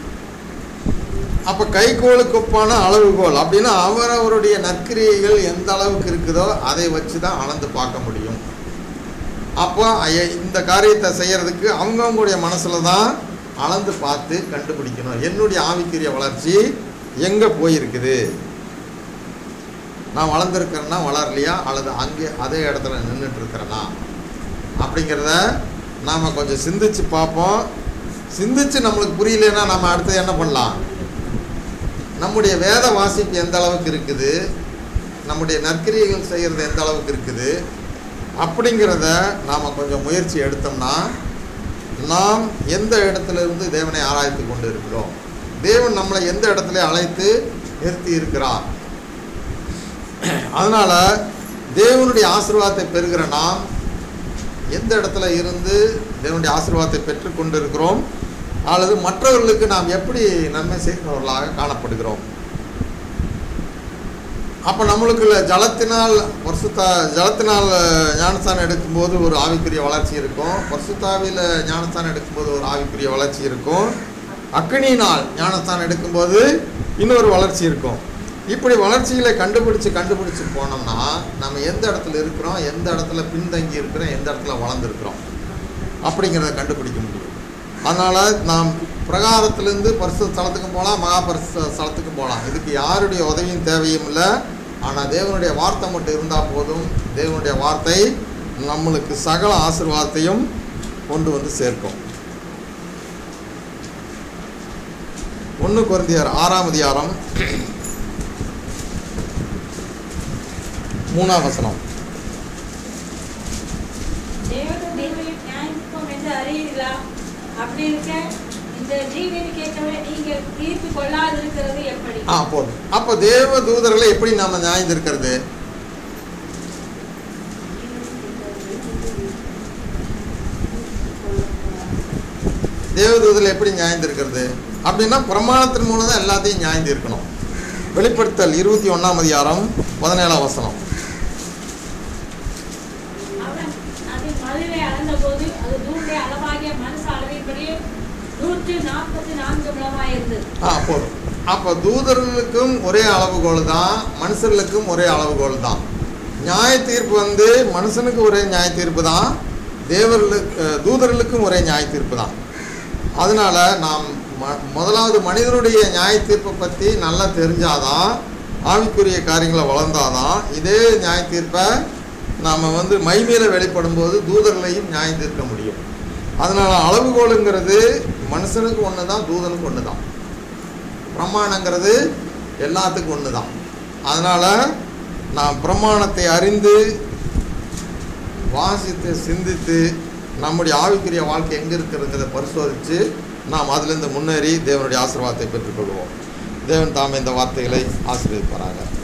அப்போ கைகோளுக்கு ஒப்பான அளவுகோல் அப்படின்னா அவரவருடைய நற்கிரியைகள் எந்த அளவுக்கு இருக்குதோ அதை வச்சு தான் அளந்து பார்க்க முடியும் அப்போ ஐய- இந்த காரியத்தை செய்யறதுக்கு அவங்கவுங்களுடைய மனசில் தான் அளந்து பார்த்து கண்டுபிடிக்கணும் என்னுடைய ஆவிக்குரிய வளர்ச்சி எங்கே போயிருக்குது நான் வளர்ந்துருக்கிறேன்னா வளரலையா அல்லது அங்கே அதே இடத்துல நின்றுட்டு இருக்கிறேனா அப்படிங்கிறத நாம் கொஞ்சம் சிந்திச்சு பார்ப்போம் சிந்திச்சு நம்மளுக்கு புரியலன்னா நம்ம அடுத்தது என்ன பண்ணலாம் நம்முடைய வேத வாசிப்பு எந்த அளவுக்கு இருக்குது நம்முடைய நற்கிரியைகள் செய்கிறது எந்த அளவுக்கு இருக்குது அப்படிங்கிறத நாம் கொஞ்சம் முயற்சி எடுத்தோம்னா நாம் எந்த இடத்துல இருந்து தேவனை ஆராய்த்து கொண்டு இருக்கிறோம் தேவன் நம்மளை எந்த இடத்துல அழைத்து நிறுத்தி இருக்கிறார் அதனால் தேவனுடைய ஆசீர்வாதத்தை பெறுகிற நாம் எந்த இடத்துல இருந்து தேவனுடைய ஆசீர்வாதத்தை பெற்று கொண்டு இருக்கிறோம் அல்லது மற்றவர்களுக்கு நாம் எப்படி நன்மை செய்கிறவர்களாக காணப்படுகிறோம் அப்போ நம்மளுக்குள்ள ஜலத்தினால் பரிசுத்தா ஜலத்தினால் ஞானஸ்தானம் எடுக்கும்போது ஒரு ஆவிக்குரிய வளர்ச்சி இருக்கும் பரிசுத்தாவில் ஞானஸ்தானம் எடுக்கும்போது ஒரு ஆவிக்குரிய வளர்ச்சி இருக்கும் அக்னியினால் ஞானஸ்தானம் எடுக்கும்போது இன்னொரு வளர்ச்சி இருக்கும் இப்படி வளர்ச்சிகளை கண்டுபிடிச்சு கண்டுபிடிச்சு போனோம்னா நம்ம எந்த இடத்துல இருக்கிறோம் எந்த இடத்துல பின்தங்கி இருக்கிறோம் எந்த இடத்துல வளர்ந்துருக்கிறோம் அப்படிங்கிறத கண்டுபிடிக்க முடியும் அதனால் நாம் பிரகாரத்திலேருந்து பரிசு ஸ்தலத்துக்கும் போகலாம் மகா பரிசு ஸ்தலத்துக்கும் போகலாம் இதுக்கு யாருடைய உதவியும் தேவையும் இல்லை ஆனால் தேவனுடைய வார்த்தை மட்டும் இருந்தால் போதும் தேவனுடைய வார்த்தை நம்மளுக்கு சகல ஆசீர்வாதத்தையும் கொண்டு வந்து சேர்க்கும் ஒன்று குருந்தியார் ஆறாம் அதிகாரம் மூணாம் வசனம் தேவனும் தேவனையும் நியாயத்துவம் என்று அறியீர்களா அப்படி இருக்க இந்த ஜீவனை கேட்கவரை நீங்கள் தீர்த்து கொள்ளாதிருக்கிறது எப்படி ஆ போதும் அப்போ தேவ தூதர்களை எப்படி நாம் நியாயந்திருக்கிறது தேவதூதர்கள் எப்படி நியாயந்திருக்கிறது அப்படின்னா பிரமாணத்தின் மூலம் தான் எல்லாத்தையும் நியாயந்து இருக்கணும் வெளிப்படுத்தல் இருபத்தி ஒன்றாம் அதிகாரம் பதினேழாம் வசனம் அவன் அதன் மதுரை அளந்தபோது அது தூண்டை அளவாகிய மனசு அளவின்படியே நூற்று நாற்பத்தி நான்கு முழமாயிருந்தது ஆ போதும் அப்போ தூதர்களுக்கும் ஒரே அளவுகோல் தான் மனுஷர்களுக்கும் ஒரே அளவுகோல் தான் நியாய தீர்ப்பு வந்து மனுஷனுக்கு ஒரே நியாய தீர்ப்பு தான் தேவர்களுக்கு அஹ், தூதர்களுக்கும் ஒரே நியாய தீர்ப்பு தான் அதனால் நாம் ம முதலாவது மனிதனுடைய நியாய தீர்ப்பை பற்றி நல்லா தெரிஞ்சாதான் ஆவிக்குரிய காரியங்களை வளர்ந்தாதான் இதே நியாய தீர்ப்பை நாம் வந்து மைமேல வெளிப்படும் போது தூதர்களையும் நியாயம் தீர்க்க முடியும் அதனால் அளவுகோலுங்கிறது மனுஷனுக்கு ஒன்று தான் தூதனுக்கு ஒன்று தான் பிரமாணங்கிறது எல்லாத்துக்கும் ஒன்று தான் அதனால் நாம் பிரமாணத்தை அறிந்து வாசித்து சிந்தித்து நம்முடைய ஆவிக்குரிய வாழ்க்கை எங்கே இருக்கிறதுங்கிறத பரிசோதித்து நாம் அதிலிருந்து முன்னேறி தேவனுடைய ஆசீர்வாதத்தை பெற்றுக்கொள்வோம் தேவன் தாமே இந்த வார்த்தைகளை ஆசீர்வதிப்பாராங்க